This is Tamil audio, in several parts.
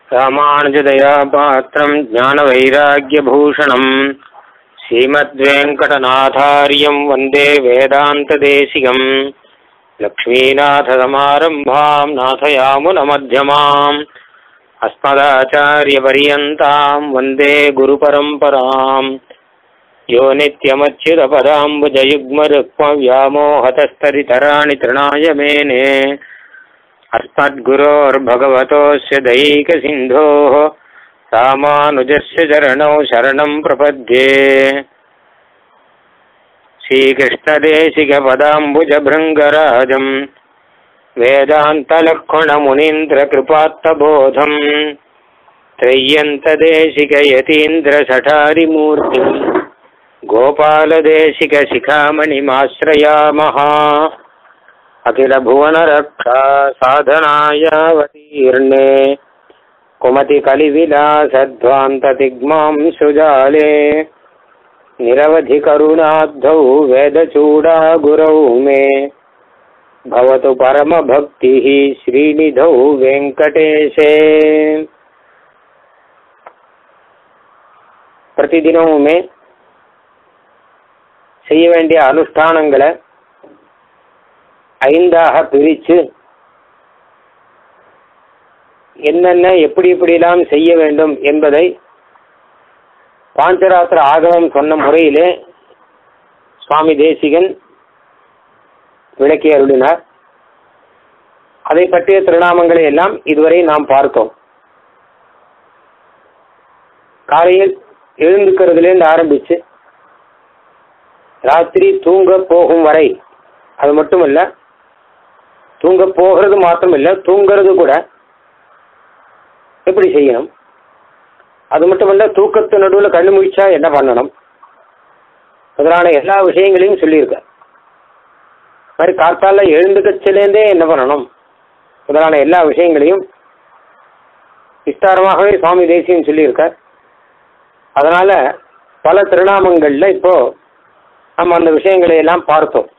ராமானுஜதயா பாத்திரம் ஞானவைராக்கியபூஷணம் ஸ்ரீமத்வேங்கடநாதாரியம் வந்தே வேதாந்ததேசிகம் லக்ஷ்மீநாதசமாரம்பாம் நாथयामुनमध्यमाम् अस्मदाचार्यपर्यन्ताम् वन्दे गुरुपरम्पराम् यो नित्यमच्युतपदाम्बुजयुग्मरुक्मव्यामोहतस्तरितराणि तृणाय मेने अस्मद्गुरोर्भगवतोऽस्य दैकसिन्धोः रामानुजस्य चरणौ शरणं प्रपद्ये श्रीकृष्णदेशिकपदाम्बुजभृङ्गराजम् वेदान्तलक्ष्मणमुनीन्द्रकृपात्तबोधम् त्रय्यन्तदेशिकयतीन्द्रसठारिमूर्तिम् गोपालदेशिकशिखामणिमाश्रयामः अखिलभुवनरक्षा साधनायावतीर्णे कुमतिकलिविलासध्वान्ततिग्मां सुजाले निरवधिकरुणाब्धौ वेदचूडा गुरौ मे भवतु परमभक्तिः श्रीनिधौ வெங்கடேஷே பிரதிதினமுமே செய்ய வேண்டிய அனுஷ்டானங்களை ஐந்தாக பிரித்து என்னென்ன எப்படி எப்படிலாம் செய்ய வேண்டும் என்பதை பாஞ்சராத்திர ஆகமம் சொன்ன முறையிலே சுவாமி தேசிகன் விளக்கி அருளினார் அதை பற்றிய திருநாமங்களை எல்லாம் இதுவரை நாம் பார்த்தோம் காலையில் எழுந்துக்கிறதுலேருந்து ஆரம்பிச்சு ராத்திரி தூங்க போகும் வரை அது மட்டும் இல்லை தூங்க போகிறது மாத்திரம் இல்லை தூங்கிறது கூட எப்படி செய்யணும் அது மட்டும் இல்லை தூக்கத்து நடுவில் கண்ணு முழிச்சா என்ன பண்ணணும் முதலான எல்லா விஷயங்களையும் சொல்லியிருக்க மாதிரி காத்தால எழுந்துக்கச்சிலேருந்தே என்ன பண்ணணும் முதலான எல்லா விஷயங்களையும் விஸ்தாரமாகவே சுவாமி தேசியம் சொல்லியிருக்கார் அதனால பல திருநாமங்கள்ல இப்போ நம்ம அந்த விஷயங்களை எல்லாம் பார்த்தோம்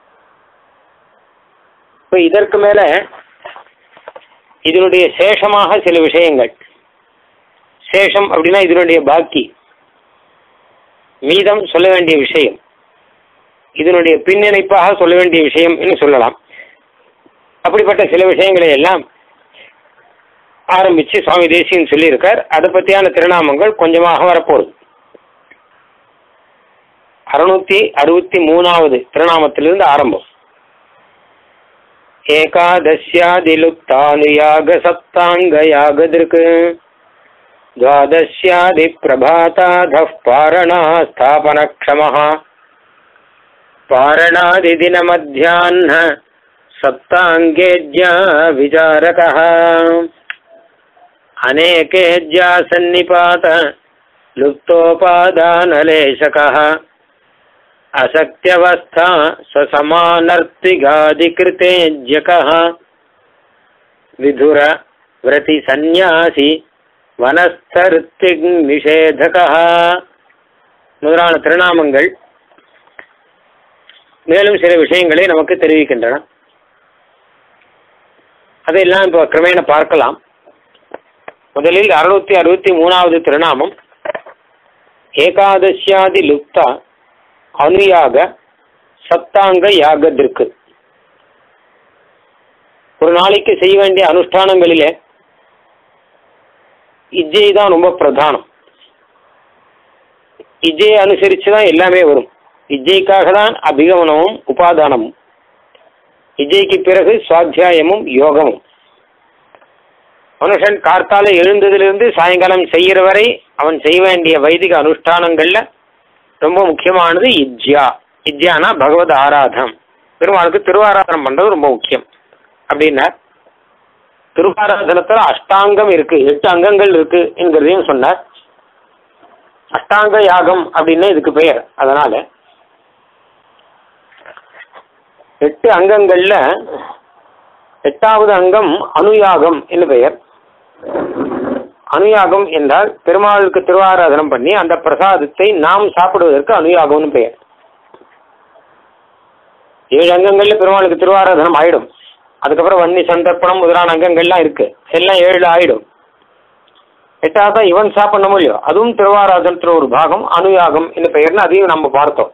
இப்போ இதற்கு மேல இதனுடைய சேஷமாக சில விஷயங்கள் சேஷம் அப்படின்னா இதனுடைய பாக்கி மீதம் சொல்ல வேண்டிய விஷயம் இதனுடைய பின்னிணைப்பாக சொல்ல வேண்டிய விஷயம் என்று சொல்லலாம் அப்படிப்பட்ட சில விஷயங்களை எல்லாம் ஆரம்பிச்சு சுவாமி தேசியன் சொல்லியிருக்கார் அதை பற்றியான திருநாமங்கள் கொஞ்சமாக வரப்போகுது அறுநூத்தி அறுபத்தி மூணாவது திருநாமத்திலிருந்து ஆரம்பம் ஏகாதசியாதிலுப்தானுயாக சப்தாங்க யாகதிருக்கு द्वादश्यादिप्रभाताधः पारणास्थापनक्षमः पारणादिदिनमध्याह्न सप्ताङ्गेज्या विचारकः अनेकेज्या सन्निपात लुप्तोपादानलेशकः असक्त्यवस्था स्वसमानर्तिगादिकृतेज्यकः विधुर व्रतिसन्न्यासि வனஸ்தருத்திக் நிஷேதகா முதலான திருநாமங்கள் மேலும் சில விஷயங்களை நமக்கு தெரிவிக்கின்றன அதையெல்லாம் இப்போ கிரமேண பார்க்கலாம் முதலில் அறுநூத்தி அறுபத்தி மூணாவது திருநாமம் ஏகாதசியாதி லுப்தா அனுயாக சப்தாங்க யாகத்திற்கு ஒரு நாளைக்கு செய்ய வேண்டிய அனுஷ்டானங்களிலே இஜ்ஜை தான் ரொம்ப பிரதானம் இஜ்ஜையை அனுசரித்து தான் எல்லாமே வரும் இஜ்ஜைக்காக தான் அபிகமனமும் உபாதானமும் இஜ்ஜைக்கு பிறகு சுவாத்தியாயமும் யோகமும் மனுஷன் கார்த்தால எழுந்ததிலிருந்து சாயங்காலம் செய்கிற வரை அவன் செய்ய வேண்டிய வைதிக அனுஷ்டானங்கள்ல ரொம்ப முக்கியமானது இஜ்யா இஜ்யானா பகவத் ஆராதனம் பெருமாளுக்கு திருவாராதனம் பண்றது ரொம்ப முக்கியம் அப்படின்னா திருவாராதனத்தில் அஷ்டாங்கம் இருக்கு எட்டு அங்கங்கள் இருக்கு என்கிறதையும் சொன்னார் அஷ்டாங்க யாகம் அப்படின்னு இதுக்கு பெயர் அதனால எட்டு அங்கங்கள்ல எட்டாவது அங்கம் அனுயாகம் என்று பெயர் அனுயாகம் என்றால் பெருமாளுக்கு திருவாராதனம் பண்ணி அந்த பிரசாதத்தை நாம் சாப்பிடுவதற்கு அனுயாகம்னு பெயர் ஏழு அங்கங்கள்ல பெருமாளுக்கு திருவாராதனம் ஆயிடும் அதுக்கப்புறம் வன்னி சந்தர்ப்பணம் முதலான அங்கங்கள்லாம் இருக்கு எல்லாம் ஏழு ஆயிடும் எட்டாவது தான் இவன் சாப்பிடணுமோ இல்லையோ அதுவும் திருவாராதனத்துல ஒரு பாகம் அனுயாகம் என்ற பெயர்னு அதையும் நம்ம பார்த்தோம்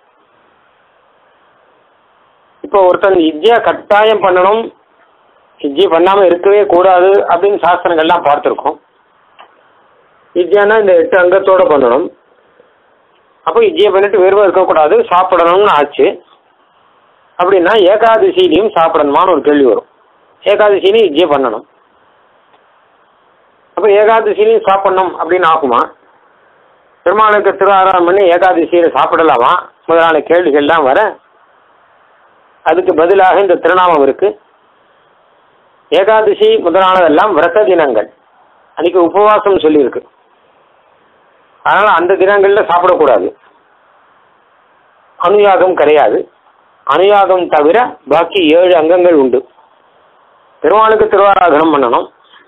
இப்போ ஒருத்தன் இஜ்ஜியா கட்டாயம் பண்ணணும் இஜ்ஜி பண்ணாம இருக்கவே கூடாது அப்படின்னு சாஸ்திரங்கள்லாம் பார்த்துருக்கோம் இஜ்ஜியானா இந்த எட்டு அங்கத்தோட பண்ணணும் அப்போ இஜ்ஜியை பண்ணிட்டு வெறும் இருக்கக்கூடாது சாப்பிடணும்னு ஆச்சு அப்படின்னா ஏகாதசிலையும் சாப்பிடணுமான்னு ஒரு கேள்வி வரும் ஏகாதசிலையும் இஜ்ஜியை பண்ணணும் அப்போ ஏகாதசிலையும் சாப்பிடணும் அப்படின்னு ஆகுமா பெருமாளுக்கு திருவாராதனம் பண்ணி ஏகாதசியில் சாப்பிடலாமா முதலான கேள்விகள்லாம் வர அதுக்கு பதிலாக இந்த திருநாமம் இருக்கு ஏகாதசி முதலானதெல்லாம் விரத தினங்கள் அன்னைக்கு உபவாசம் சொல்லியிருக்கு அதனால அந்த தினங்கள்ல சாப்பிடக்கூடாது அனுயாகம் கிடையாது அனுயாகம் தவிர பாக்கி ஏழு அங்கங்கள் உண்டு பெருமாளுக்கு திருவாராதனம் பண்ணணும்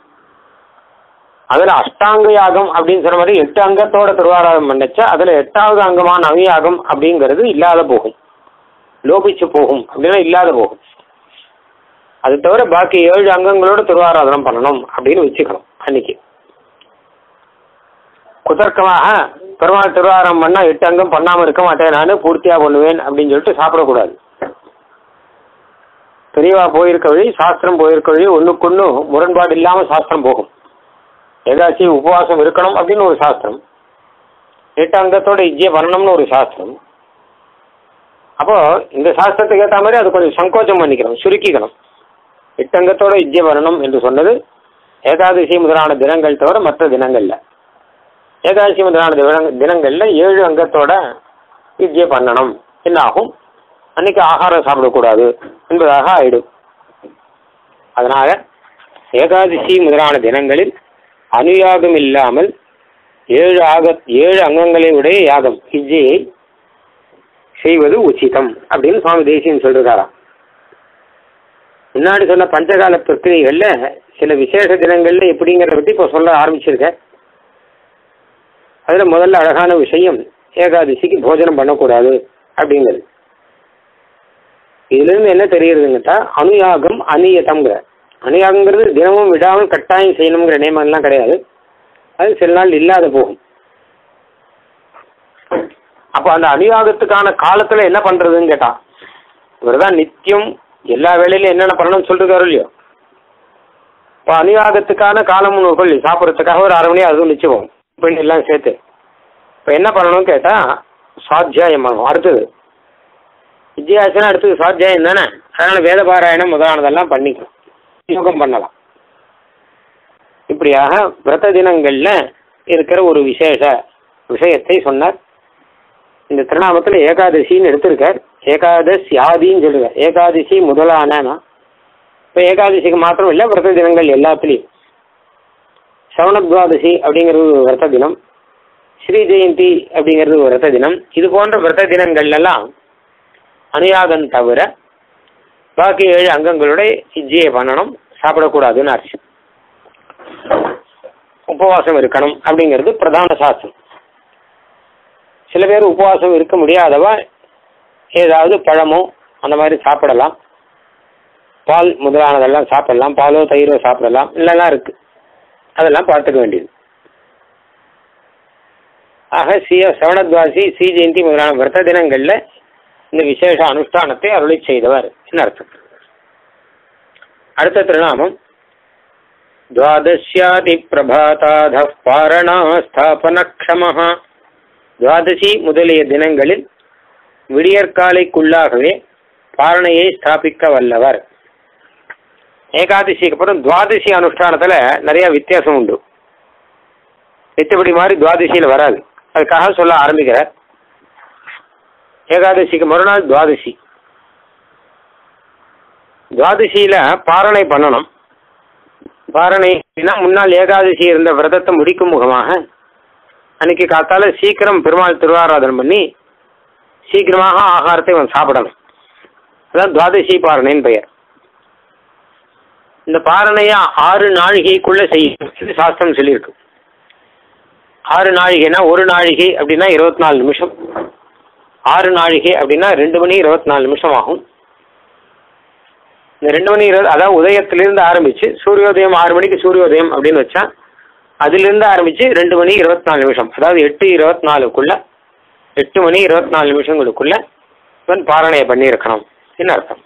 அதுல அஷ்டாங்க யாகம் அப்படின்னு சொன்ன மாதிரி எட்டு அங்கத்தோட திருவாராதனம் பண்ணச்சா அதுல எட்டாவது அங்கமான அனுயாகம் அப்படிங்கிறது இல்லாத போகும் லோபிச்சு போகும் அப்படின்னா இல்லாத போகும் அது தவிர பாக்கி ஏழு அங்கங்களோட திருவாராதனம் பண்ணணும் அப்படின்னு வச்சுக்கணும் அன்னைக்கு குதர்க்கமாக பெருமாள் திருவாரம் பண்ணா எட்டு அங்கம் பண்ணாம இருக்க மாட்டேன் நானு பூர்த்தியா பண்ணுவேன் அப்படின்னு சொல்லிட்டு சாப்பிடக்கூடாது பெரியவா போயிருக்க வழி சாஸ்திரம் போயிருக்க வழி ஒண்ணுக்கொண்ணு முரண்பாடு இல்லாம சாஸ்திரம் போகும் ஏதாச்சும் உபவாசம் இருக்கணும் அப்படின்னு ஒரு சாஸ்திரம் எட்டு அங்கத்தோட இஜ்ஜிய பண்ணணும்னு ஒரு சாஸ்திரம் அப்போ இந்த சாஸ்திரத்துக்கு ஏற்ற மாதிரி அது கொஞ்சம் சங்கோச்சம் பண்ணிக்கணும் சுருக்கிக்கணும் எட்டு அங்கத்தோட இஜ்ஜிய வரணும் என்று சொன்னது ஏகாதசி முதலான தினங்கள் தவிர மற்ற தினங்கள்ல ஏகாதசி முதலான தின- தினங்கள்ல ஏழு அங்கத்தோட இஜ்ஜிய பண்ணணும் என்ன ஆகும் அன்னைக்கு ஆகாரம் சாப்பிடக்கூடாது என்பதாக ஆயிடும் அதனால ஏகாதசி முதலான தினங்களில் அனுயாகம் இல்லாமல் ஏழு ஆக ஏழு அங்கங்களை உடைய யாகம் இஜ்ஜையை செய்வது உச்சிதம் அப்படின்னு சுவாமி தேசியம் சொல்றாராம் முன்னாடி சொன்ன பஞ்சகால பிரக்கிரிகள்ல சில விசேஷ தினங்கள்ல எப்படிங்கிறத பத்தி இப்போ சொல்ல ஆரம்பிச்சிருக்கேன் அதுல முதல்ல அழகான விஷயம் ஏகாதசிக்கு போஜனம் பண்ணக்கூடாது அப்படிங்கிறது இதுல இருந்து என்ன தெரியுதுங்கட்டா அனுயாகம் அநியதம்ங்கிற அனுயாகங்கிறது தினமும் விடாமல் கட்டாயம் செய்யணுங்கிற நியமம்லாம் கிடையாது அது சில நாள் இல்லாத போகும் அப்போ அந்த அனுயாகத்துக்கான காலத்துல என்ன பண்றதுன்னு கேட்டா இவர்தான் நித்தியம் எல்லா வேலையிலும் என்னென்ன பண்ணணும்னு சொல்லிருக்காரு இல்லையோ இப்போ அனுயாகத்துக்கான காலம் ஒன்று சொல்லி சாப்பிட்றதுக்காக ஒரு அரை மணி அதுவும் நிச்சயம் பெண் எல்லாம் சேர்த்து இப்போ என்ன பண்ணணும்னு கேட்டா சுவாத்தியாயம் பண்ணணும் அடுத்தது வித்யாசனம் அடுத்தது சுவாத்தியாயம் தானே அதனால வேத பாராயணம் முதலானதெல்லாம் பண்ணிக்கணும் யோகம் பண்ணலாம் இப்படியாக விரத தினங்கள்ல இருக்கிற ஒரு விசேஷ விஷயத்தை சொன்னார் இந்த திருநாமத்துல ஏகாதசின்னு எடுத்திருக்கார் ஏகாதசி யாதின்னு சொல்லுவார் ஏகாதசி முதலானா இப்போ ஏகாதசிக்கு மாத்திரம் இல்லை விரத தினங்கள் எல்லாத்துலேயும் சவணத்வாதசி அப்படிங்கிறது ஒரு விரத தினம் ஸ்ரீ ஜெயந்தி அப்படிங்கிறது ஒரு விரத தினம் இது போன்ற விரத தினங்கள் எல்லாம் அனுயாகம் தவிர பாக்கி ஏழு அங்கங்களோட இஜ்ஜியை பண்ணணும் சாப்பிடக்கூடாதுன்னு அர்த்தம் உபவாசம் இருக்கணும் அப்படிங்கிறது பிரதான சாஸ்திரம் சில பேர் உபவாசம் இருக்க முடியாதவா ஏதாவது பழமோ அந்த மாதிரி சாப்பிடலாம் பால் முதலானதெல்லாம் சாப்பிடலாம் பாலோ தயிரோ சாப்பிடலாம் இல்லைலாம் இருக்கு அதெல்லாம் பார்த்துக்க வேண்டியது ஆக சிய சவணத்வாசி ஸ்ரீ ஜெயந்தி முதலான விரத தினங்கள்ல இந்த விசேஷ அனுஷ்டானத்தை அருளி செய்தவர் என்ன அர்த்தம் அடுத்த திருநாமம் துவாதசியாதி பிரபாதாத பாரணா ஸ்தாபனக்ஷமஹ துவாதசி முதலிய தினங்களில் விடியற்காலைக்குள்ளாகவே பாரணையை ஸ்தாபிக்க வல்லவர் ஏகாதசிக்கு அப்புறம் துவாதசி அனுஷ்டானத்துல நிறைய வித்தியாசம் உண்டு மித்தபடி மாதிரி துவாதசியில வராது அதுக்காக சொல்ல ஆரம்பிக்கிறார் ஏகாதசிக்கு மறுநாள் துவாதசி துவாதசியில பாரணை பண்ணணும் பாரணை அப்படின்னா முன்னாள் ஏகாதசி இருந்த விரதத்தை முடிக்கும் முகமாக அன்னைக்கு காத்தால சீக்கிரம் பெருமாள் திருவாராதனம் பண்ணி சீக்கிரமாக ஆகாரத்தை அவன் சாப்பிடணும் அதான் துவாதசி பாரணைன்னு பெயர் இந்த பாரணையை ஆறு நாழிகைக்குள்ள செய்யணும் இது சாஸ்திரம் சொல்லியிருக்கு ஆறு நாழிகைனா ஒரு நாழிகை அப்படின்னா இருபத்தி நாலு நிமிஷம் ஆறு நாழிகை அப்படின்னா ரெண்டு மணி இருபத்தி நாலு நிமிஷம் ஆகும் இந்த ரெண்டு மணி இருபது அதாவது உதயத்திலிருந்து ஆரம்பிச்சு சூரியோதயம் ஆறு மணிக்கு சூரியோதயம் அப்படின்னு வச்சா அதிலிருந்து ஆரம்பிச்சு ரெண்டு மணி இருபத்தி நாலு நிமிஷம் அதாவது எட்டு இருபத்தி நாலுக்குள்ள எட்டு மணி இருபத்தி நாலு நிமிஷங்களுக்குள்ள இவன் பாரணையை பண்ணியிருக்கணும் என்ன அர்த்தம்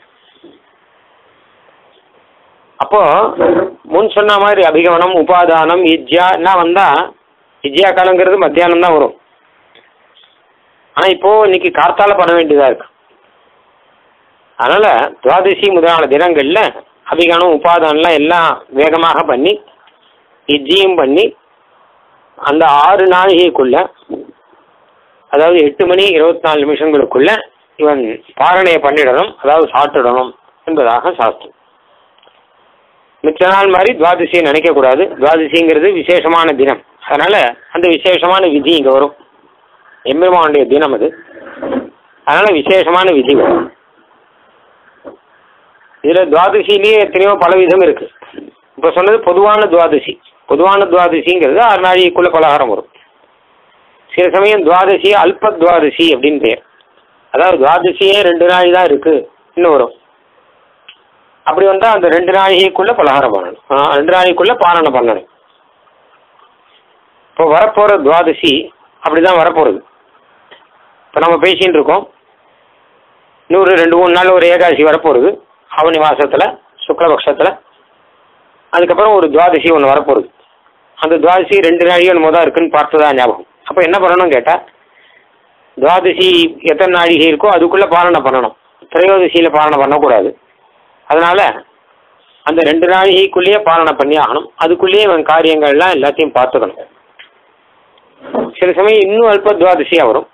அப்போ முன் சொன்ன மாதிரி அபிகமனம் உபாதானம் இஜ்யா எல்லாம் வந்தா இஜ்யா காலங்கிறது மத்தியானம் தான் வரும் ஆனா இப்போ இன்னைக்கு கார்த்தால பண்ண வேண்டியதா இருக்கு அதனால துவாதசி முதலான தினங்கள்ல அபிகமனம் உபாதானம்லாம் எல்லாம் வேகமாக பண்ணி இஜ்ஜியும் பண்ணி அந்த ஆறு நாழிகைக்குள்ள அதாவது எட்டு மணி இருபத்தி நாலு நிமிஷங்களுக்குள்ள இவன் பாரணையை பண்ணிடணும் அதாவது சாப்பிட்டுடணும் என்பதாக சாஸ்திரம் மிச்ச நாள் மாதிரி துவாதசியை நினைக்கக்கூடாது துவாதசிங்கிறது விசேஷமான தினம் அதனால அந்த விசேஷமான விதி இங்கே வரும் எம்பெருமானுடைய தினம் அது அதனால விசேஷமான விதி வரும் இதில் துவாதசிலேயே எத்தனையோ பல விதம் இருக்கு இப்போ சொன்னது பொதுவான துவாதசி பொதுவான துவாதசிங்கிறது ஆறு நாளைக்குள்ள பலகாரம் வரும் சில சமயம் துவாதசி அல்ப துவாதசி அப்படின்னு பெயர் அதாவது துவாதசியே ரெண்டு நாள் தான் இருக்கு இன்னும் வரும் அப்படி வந்தால் அந்த ரெண்டு நாளைக்குள்ள பலகாரம் பண்ணணும் ஆ, ரெண்டு நாளைக்குள்ள பாரணம் பண்ணணும் இப்போ வரப்போகிற துவாதசி அப்படிதான் வரப்போகிறது இப்போ நம்ம பேசின்னு இருக்கோம் இன்னொரு ரெண்டு மூணு நாள் ஒரு ஏகாதசி வரப்போகிறது ஆவணி மாசத்துல சுக்லபக்ஷத்தில் அதுக்கப்புறம் ஒரு துவாதசி ஒன்று வரப்போகுது அந்த துவாதசி ரெண்டு நாளைக்கு என்னமோ தான் இருக்குன்னு பார்த்ததா ஞாபகம் அப்போ என்ன பண்ணணும் கேட்டால் துவாதசி எத்தனை நாழிகை இருக்கோ அதுக்குள்ளே பாரணை பண்ணணும் திரையோதசியில் பாரணை பண்ணக்கூடாது அதனால அந்த ரெண்டு நாழிகைக்குள்ளேயே பாரணை பண்ணி ஆகணும் அதுக்குள்ளேயே இவன் காரியங்கள்லாம் எல்லாத்தையும் பார்த்துக்கணும் சில சமயம் இன்னும் அல்ப துவாதசியாக வரும்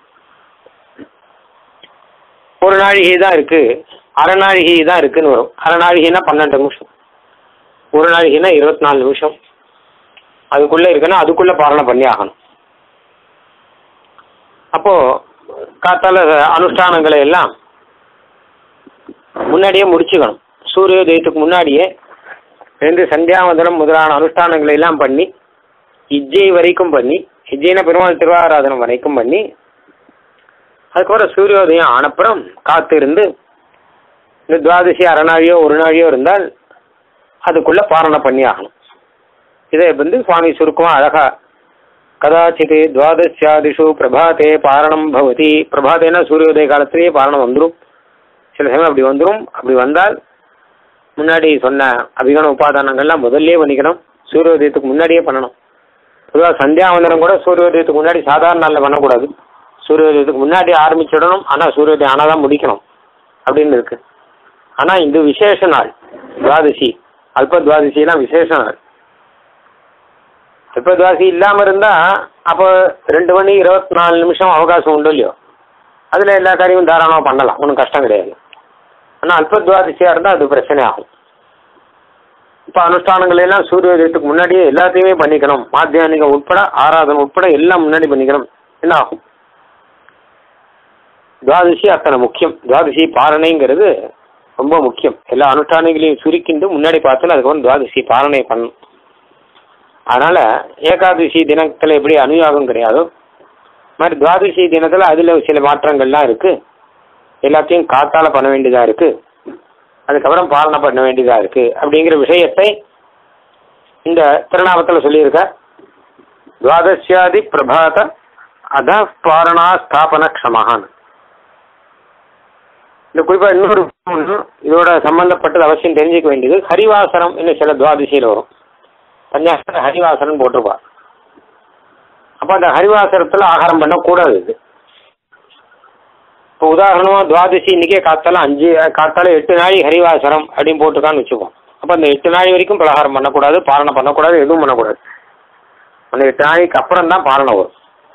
ஒரு நாழிகை தான் இருக்கு அரை நாழிகை தான் இருக்குன்னு வரும் அரை நாழிகைனா பன்னெண்டு நிமிஷம் ஒரு நாளைக்குன்னா இருபத்தி நாலு நிமிஷம் அதுக்குள்ளே இருக்குன்னா அதுக்குள்ளே பாரணை பண்ணி ஆகணும் அப்போ காத்தால அனுஷ்டானங்களை எல்லாம் முன்னாடியே முடிச்சுக்கணும் சூரியோதயத்துக்கு முன்னாடியே ரெண்டு சந்தியாவந்தனம் முதலான அனுஷ்டானங்களை எல்லாம் பண்ணி இஜ்ஜை வரைக்கும் பண்ணி இஜ்ஜைன பெருமாள் திருவாராதனம் வரைக்கும் பண்ணி அதுக்கப்புறம் சூரியோதயம் ஆனப்புறம் காத்திருந்து இந்த துவாதசி அரை நாழியோ ஒரு நாழியோ இருந்தால் அதுக்குள்ள பாரணை பண்ணி ஆகணும் இதை வந்து சுவாமி சுருக்கமாக அழகா கதாச்சித் துவாதசியாதிஷு பிரபாத்தே பாரணம் பவதி பிரபாத்தேனா சூரியோதய காலத்திலேயே பாரணம் வந்துடும் சில சமயம் அப்படி வந்துடும் அப்படி வந்தால் முன்னாடி சொன்ன அபிகன உபாதானங்கள்லாம் முதல்லயே பண்ணிக்கணும் சூரியோதயத்துக்கு முன்னாடியே பண்ணணும் பொதுவாக சந்தியாவந்தனம் கூட சூரியோதயத்துக்கு முன்னாடி சாதாரண நாளில் பண்ணக்கூடாது சூரியோதயத்துக்கு முன்னாடி ஆரம்பிச்சிடணும் ஆனால் சூரியோதயம் ஆனால் தான் முடிக்கணும் அப்படின்னு இருக்கு ஆனால் இது விசேஷ நாள் துவாதசி அல்ப துவாதசிலாம் விசேஷ நாள் அல்ப துவாதசி இல்லாமல் இருந்தால் அப்போ ரெண்டு மணி இருபத்தி நாலு நிமிஷம் அவகாசம் உண்டு இல்லையோ அதில் எல்லா காரியமும் தாராளமாக பண்ணலாம் ஒன்றும் கஷ்டம் கிடையாது ஆனால் அல்ப துவாதசியாக இருந்தால் அது பிரச்சனை ஆகும் இப்போ அனுஷ்டானங்கள் எல்லாம் சூரியோதயத்துக்கு முன்னாடியே எல்லாத்தையுமே பண்ணிக்கணும் மாத்தியானிகம் உட்பட ஆராதனை உட்பட எல்லாம் முன்னாடி பண்ணிக்கணும் என்ன ஆகும் துவாதசி அத்தனை முக்கியம் துவாதசி பாரணைங்கிறது ரொம்ப முக்கியம் எல்லா அனுஷ்டானங்களையும் சுருக்கிண்டு முன்னாடி பார்த்தாலும் அதுக்கப்புறம் துவாதசி பாரணை பண்ணணும் அதனால ஏகாதசி தினத்தில் எப்படி அனுயாகம் கிடையாதோ இது மாதிரி துவாதசி தினத்தில் அதில் சில மாற்றங்கள்லாம் இருக்கு எல்லாத்தையும் காத்தால பண்ண வேண்டியதாக இருக்கு அதுக்கப்புறம் பாலனை பண்ண வேண்டியதாக இருக்கு அப்படிங்கிற விஷயத்தை இந்த திருநாமத்தில் சொல்லியிருக்க துவாதசியாதி பிரபாத அத பாரணா ஸ்தாபன க்ஷமஹான் இந்த குறிப்பாக இன்னொரு ஒண்ணு, இதோட சம்பந்தப்பட்டது அவசியம் தெரிஞ்சுக்க வேண்டியது ஹரிவாசனம் இன்னும் சில துவாதசியில் வரும் பஞ்சாசத்தில் ஹரிவாசனம் போட்டிருப்பா அப்போ அந்த ஹரிவாசனத்தில் ஆகாரம் பண்ணக்கூடாது இது இப்போ உதாரணமாக துவாதசி இன்னைக்கே காத்தால அஞ்சு காத்தால எட்டு நாள் ஹரிவாசனம் அப்படின்னு போட்டுக்கான்னு வச்சுக்கோம் அப்போ அந்த எட்டு நாள் வரைக்கும் பலகாரம் பண்ணக்கூடாது பாரணை பண்ணக்கூடாது எதுவும் பண்ணக்கூடாது அந்த எட்டு நாளைக்கு அப்புறம் தான் பாரணை வரும்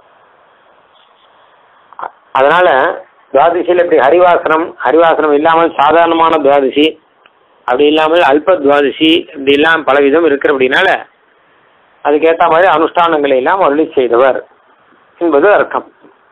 அ- அதனால துவாதசியில் இப்படி ஹரிவாசனம் ஹரிவாசனம் இல்லாமல் சாதாரணமான துவாதசி அப்படி இல்லாமல் அல்ப துவாதசி இப்படி எல்லாம் பல விதம் இருக்கிற அப்படின்னால அதுக்கேற்ற மாதிரி அனுஷ்டானங்களை எல்லாம் அருளி செய்தவர் என்பது அர்த்தம்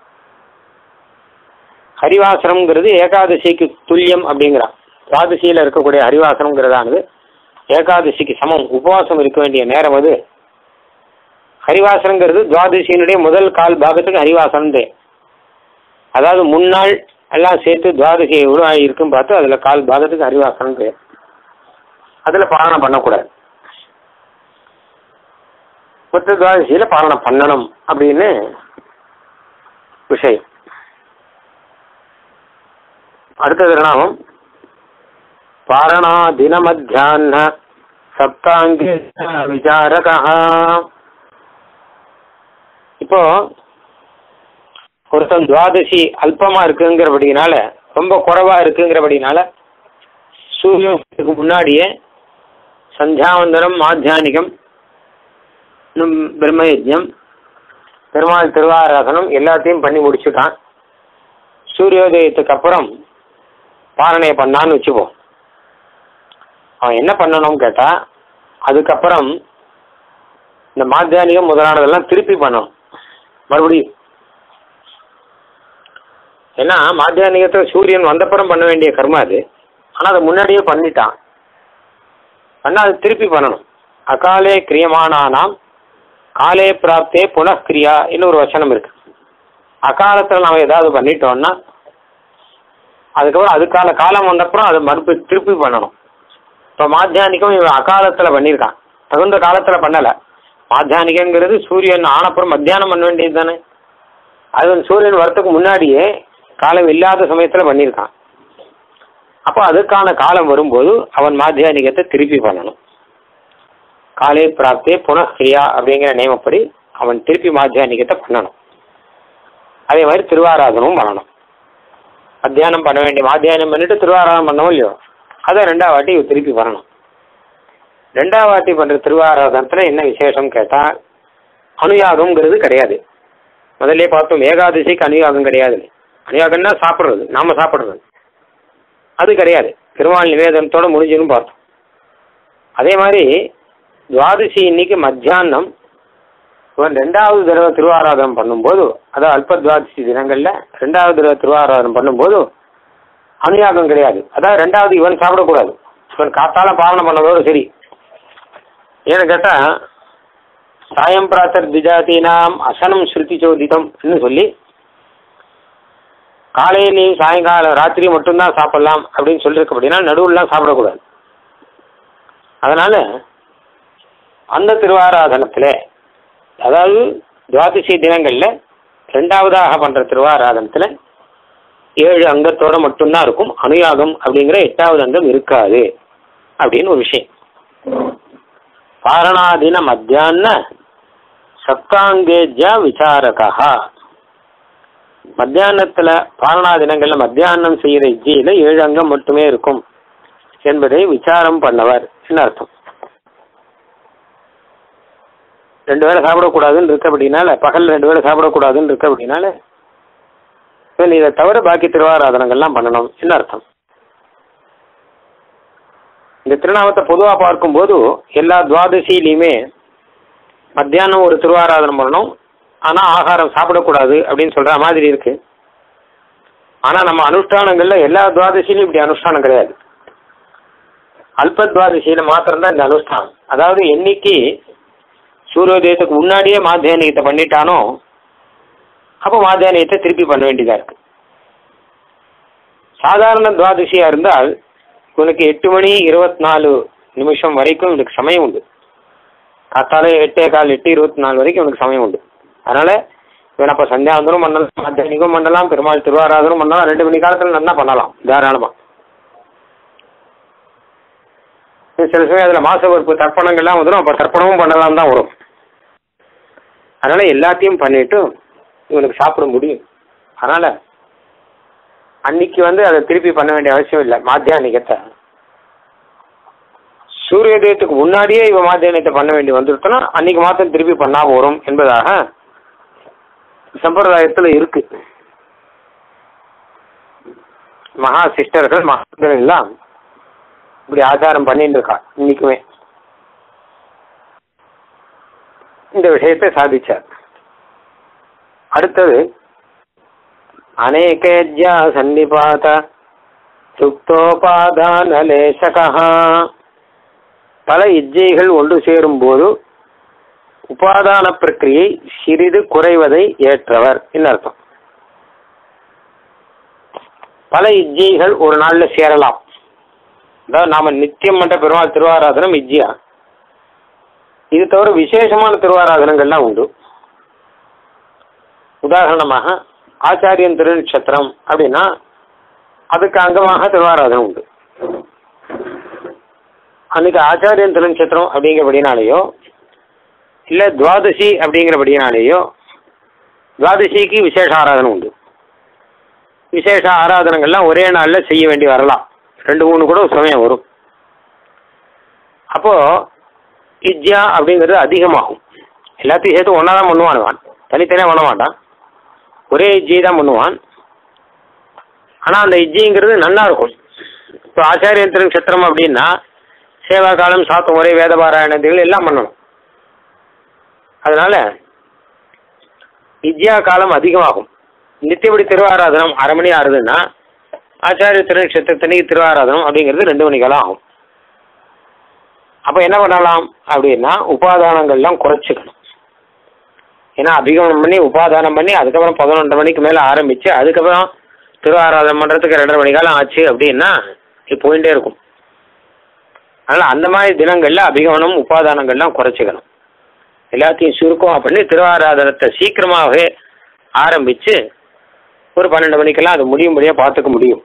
ஹரிவாசனம்ங்கிறது ஏகாதசிக்கு துல்லியம் அப்படிங்கிறான் துவாதசியில் இருக்கக்கூடிய ஹரிவாசனம்ங்கிறதானது ஏகாதசிக்கு சமம் உபவாசம் இருக்க வேண்டிய நேரம் அது ஹரிவாசனங்கிறது துவாதசியினுடைய முதல் கால் பாகத்துக்கு ஹரிவாசனம் பேர் அதாவது முன்னாள் எல்லாம் சேர்த்து துவாதசி எவ்வளோ இருக்குன்னு பார்த்து அதில் கால் பாகத்துக்கு ஹரிவாசனம் பேர் அதில் பாரணம் பண்ணக்கூடாது மொத்த துவாதசியில் பாரணம் பண்ணணும் அப்படின்னு விஷயம் அடுத்த திருநாமம் பாரணா தினமத்தியான சப்தாங்கி விசாரகா இப்போ ஒருத்தன் துவாதசி அல்பமா இருக்குங்கிறபடினால ரொம்ப குறைவா இருக்குங்கிறபடினால சூரியனுக்கு முன்னாடியே சந்தியாவந்தனம் மாத்தியானிகம் இன்னும் பிரம்மயஜம் பெருமாள் திருவாராதனம் எல்லாத்தையும் பண்ணி முடிச்சுட்டான் சூரியோதயத்துக்கு அப்புறம் பாரணையை பண்ணான்னு வச்சுப்போம் அவன் என்ன பண்ணணும்னு கேட்டா அதுக்கப்புறம் இந்த மாத்தியானிகம் முதலானதெல்லாம் திருப்பி பண்ணணும் மறுபடியும் ஏன்னா மாத்தியானிகத்தில் சூரியன் வந்தப்புறம் பண்ண வேண்டிய கர்மா அது ஆனால் அதை முன்னாடியே பண்ணிட்டான் பண்ணால் அது திருப்பி பண்ணணும் அகாலே கிரியமானானாம் காலே பிராப்தே புனഃகிரியா இன்னொரு வசனம் இருக்கு அகாலத்தில் நாம் ஏதாவது பண்ணிட்டோம்னா அதுக்கப்புறம் அதுக்கான காலம் வந்தப்புறம் அதை மறுப்பு திருப்பி பண்ணணும் இப்போ மாத்தியானிக்கம் இவன் அகாலத்தில் பண்ணியிருக்கான் தகுந்த காலத்தில் பண்ணலை மாத்தியானிகங்கிறது சூரியன் ஆனப்புறம் மத்தியானம் பண்ண வேண்டியது தானே அது வந்து சூரியன் வரத்துக்கு முன்னாடியே காலம் இல்லாத சமயத்தில் பண்ணியிருக்கான் அப்போ அதுக்கான காலம் வரும்போது அவன் மாத்தியானிகத்தை திருப்பி பண்ணணும் காலே பிராப்தே புனഃகிரியா அப்படிங்கிற நியமப்படி அவன் திருப்பி மாத்தியானிகத்தை பண்ணணும் அதே மாதிரி திருவாராதனமும் பண்ணணும் மத்தியானம் பண்ண வேண்டிய மாத்தியானம் பண்ணிட்டு திருவாராதனம் பண்ணவும் இல்லையோ அதை ரெண்டாவது வாட்டி இவன் திருப்பி பண்ணணும் ரெண்டாவது வாட்டி பண்ணுற திருவாராதனத்தில் என்ன விசேஷம் கேட்டால் அனுயாகம்ங்கிறது கிடையாது முதல்ல பார்த்தோம் ஏகாதசிக்கு அனுயாகம் கிடையாது அனுயாகம்னா சாப்பிட்றது நாம சாப்பிட்றது அது கிடையாது திருவாள் நிவேதனத்தோட முடிஞ்சுன்னு பார்த்தோம் அதே மாதிரி துவாதசி இன்னைக்கு மத்தியானம் இவன் ரெண்டாவது தடவை திருவாராதனம் பண்ணும்போது அதாவது அல்ப துவாதசி தினங்களில் ரெண்டாவது தடவை திருவாராதனம் பண்ணும்போது அனுயாகம் கிடையாது அதாவது ரெண்டாவது இவன் சாப்பிடக்கூடாது இவன் காத்தால பாலனை பண்ணதோடு சரி ஏன்னு கேட்டால் சாயம் பிராத்தர் திஜாதீனாம் அசனம் ஸ்ருதி சோதிதம்னு சொல்லி காலையிலையும் சாயங்காலம் ராத்திரி மட்டும்தான் சாப்பிடலாம் அப்படின்னு சொல்லியிருக்கு அப்படின்னா நடுவுலாம் சாப்பிடக்கூடாது அதனால அந்த திருவாராதனத்தில் அதாவது துவாதசி தினங்களில் ரெண்டாவதாக பண்ணுற திருவாராதனத்தில் ஏழு அங்கத்தோட மட்டும்தான் இருக்கும் அனுயாகம் அப்படிங்கிற எட்டாவது அங்கம் இருக்காது அப்படின்னு ஒரு விஷயம் பாரணாதின மத்தியான சப்தாங்கேஜ விசாரகா மத்தியானத்தில் பாரணா தினங்களில் மத்தியானம் செய்கிற இஜ்ஜியில் ஏழு அங்கம் மட்டுமே இருக்கும் என்பதை விசாரம் பண்ணவர் என்ன அர்த்தம் ரெண்டு வேளை சாப்பிடக்கூடாதுன்னு இருக்க அப்படின்னால பகல் ரெண்டு வேளை சாப்பிடக்கூடாதுன்னு இருக்க அப்படின்னால இவன் இதை தவிர பாக்கி திருவாராதனங்கள்லாம் பண்ணணும் என்ன அர்த்தம் இந்த திருநாமத்தை பொதுவாக பார்க்கும்போது எல்லா துவாதசிலையுமே மத்தியானம் ஒரு திருவாராதனம் பண்ணணும் ஆனால் ஆகாரம் சாப்பிடக்கூடாது அப்படின்னு சொல்கிற மாதிரி இருக்கு ஆனால் நம்ம அனுஷ்டானங்களில் எல்லா துவாதசிலையும் இப்படி அனுஷ்டானம் கிடையாது அல்ப துவாதசியில் மாத்திரம்தான் இந்த அனுஷ்டானம் அதாவது என்னைக்கு சூரியோதயத்துக்கு முன்னாடியே மாத்தியானியத்தை பண்ணிட்டானோ அப்போ மாத்தியானியத்தை திருப்பி பண்ண வேண்டியதாக இருக்கு சாதாரண துவாதசியாக இருந்தால் உனக்கு எட்டு மணி இருபத்தி நாலு நிமிஷம் வரைக்கும் உனக்கு சமயம் உண்டு காத்தால எட்டே கால் எட்டு இருபத்தி நாலு வரைக்கும் உனக்கு சமயம் உண்டு அதனால இவன் அப்போ சந்தியாவந்தனும் பண்ணலாம் மாத்தியானிக்கும் பண்ணலாம் பெருமாள் திருவாராதனும் பண்ணலாம் ரெண்டு மணி காலத்தில் நல்லா பண்ணலாம் தாராளமாக சில சமயம் அதில் மாச பொறுப்பு தர்ப்பணங்கள்லாம் வந்துடும் அப்போ தர்ப்பணமும் பண்ணலாம் தான் வரும் அதனால எல்லாத்தையும் பண்ணிட்டு இவனுக்கு சாப்பிட முடியும் அதனால அன்னைக்கு வந்து அதை திருப்பி பண்ண வேண்டிய அவசியம் இல்லை மாத்தியானிகத்தை சூரியோதயத்துக்கு முன்னாடியே இவன் மாத்தியானியத்தை பண்ண வேண்டி வந்துருத்தோன்னா அன்னைக்கு மாத்திரம் திருப்பி பண்ணாம வரும் என்பதாக சம்பிரதாயத்தில் இருக்கு மகா சிஸ்டர்கள் மகான்கள் எல்லாம் இப்படி ஆச்சாரம் பண்ணிட்டு இருக்கா இன்னைக்குமே இந்த விஷயத்தை சாதிச்சார் அடுத்தது அநேகேஜ்யா சன்னிபாத சுக்தோபாதானலேசகா பல இஜ்ஜைகள் ஒன்று சேரும் போது உபாதான பிரக்கிரியை சிறிது குறைவதை ஏற்றவர் அர்த்தம் பல இஜ்ஜைகள் ஒரு நாள்ல சேரலாம் அதாவது நாம நித்தியம் பண்ற பெருமாள் திருவாராதனம் இஜ்ஜியா இது தவிர விசேஷமான திருவாராதனங்கள்லாம் உண்டு உதாரணமாக ஆச்சாரியன் திருநட்சத்திரம் அப்படின்னா அதுக்கு அங்கமாக திருவாராதனம் உண்டு அன்னைக்கு ஆச்சாரியன் திருநட்சத்திரம் அப்படிங்கிறபடினாலேயோ இல்லை துவாதசி அப்படிங்கிறபடினாலேயோ துவாதசிக்கு விசேஷ ஆராதனை உண்டு விசேஷ ஆராதனங்கள்லாம் ஒரே நாளில் செய்ய வேண்டி வரலாம் ரெண்டு மூணு கூட சமயம் வரும் அப்போ இஜ்யா அப்படிங்கிறது அதிகமாகும் எல்லாத்தையும் சேர்த்து ஒன்றா தான் பண்ணுவான் தனித்தனியாக பண்ண மாட்டான் ஒரே இஜ்ஜியை தான் பண்ணுவான் ஆனால் அந்த இஜ்ஜிங்கிறது நல்லா இருக்கும் இப்போ ஆச்சாரியன் திருநட்சத்திரம் அப்படின்னா சேவா காலம் சாத்தம் ஒரே வேத பாராயணங்கள் எல்லாம் பண்ணணும் அதனால இஜ்யா காலம் அதிகமாகும் நித்தியபடி திருவாராதனம் அரை மணி ஆறுதுன்னா ஆச்சாரிய திருநட்சத்திரத்தன்னைக்கு திருவாராதனம் அப்படிங்கிறது ரெண்டு மணி காலம் ஆகும் அப்போ என்ன பண்ணலாம் அப்படின்னா உபாதானங்கள்லாம் குறைச்சிக்கணும் ஏன்னா அபிகமனம் பண்ணி உபாதானம் பண்ணி அதுக்கப்புறம் பதினொன்றரை மணிக்கு மேலே ஆரம்பித்து அதுக்கப்புறம் திருவாராதனம் பண்ணுறதுக்கு ரெண்டரை மணி காலம் ஆச்சு அப்படின்னா இது போயிட்டே இருக்கும் அதனால் அந்த மாதிரி தினங்களில் அபிகமனம் உபாதானங்கள்லாம் குறைச்சிக்கணும் எல்லாத்தையும் சுருக்கம் பண்ணி திருவாராதனத்தை சீக்கிரமாகவே ஆரம்பித்து ஒரு பன்னெண்டு மணிக்கெல்லாம் அது முடியும்படியாக பார்த்துக்க முடியும்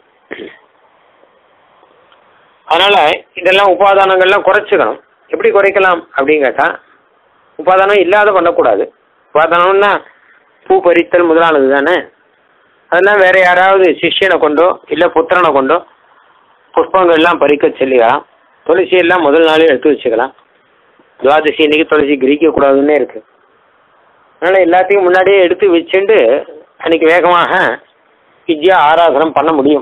அதனால் இதெல்லாம் உபாதானங்கள்லாம் குறைச்சிக்கணும் எப்படி குறைக்கலாம் அப்படின்னு கேட்டால் உபாதானம் இல்லாத பண்ணக்கூடாது உபாதானம்னா பூ பறித்தல் முதலானது தானே அதெல்லாம் வேற யாராவது சிஷ்யனை கொண்டோ இல்லை புத்திரனை கொண்டோ புஷ்பங்கள்லாம் பறிக்க சொல்லிக்கலாம் துளசி எல்லாம் முதல் நாளே எடுத்து வச்சுக்கலாம் துவாதசி இன்னைக்கு துளசி கிரிக்கக்கூடாதுன்னே இருக்கு அதனால் எல்லாத்தையும் முன்னாடியே எடுத்து வச்சுட்டு அன்னைக்கு வேகமாக வித்யா ஆராதனம் பண்ண முடியும்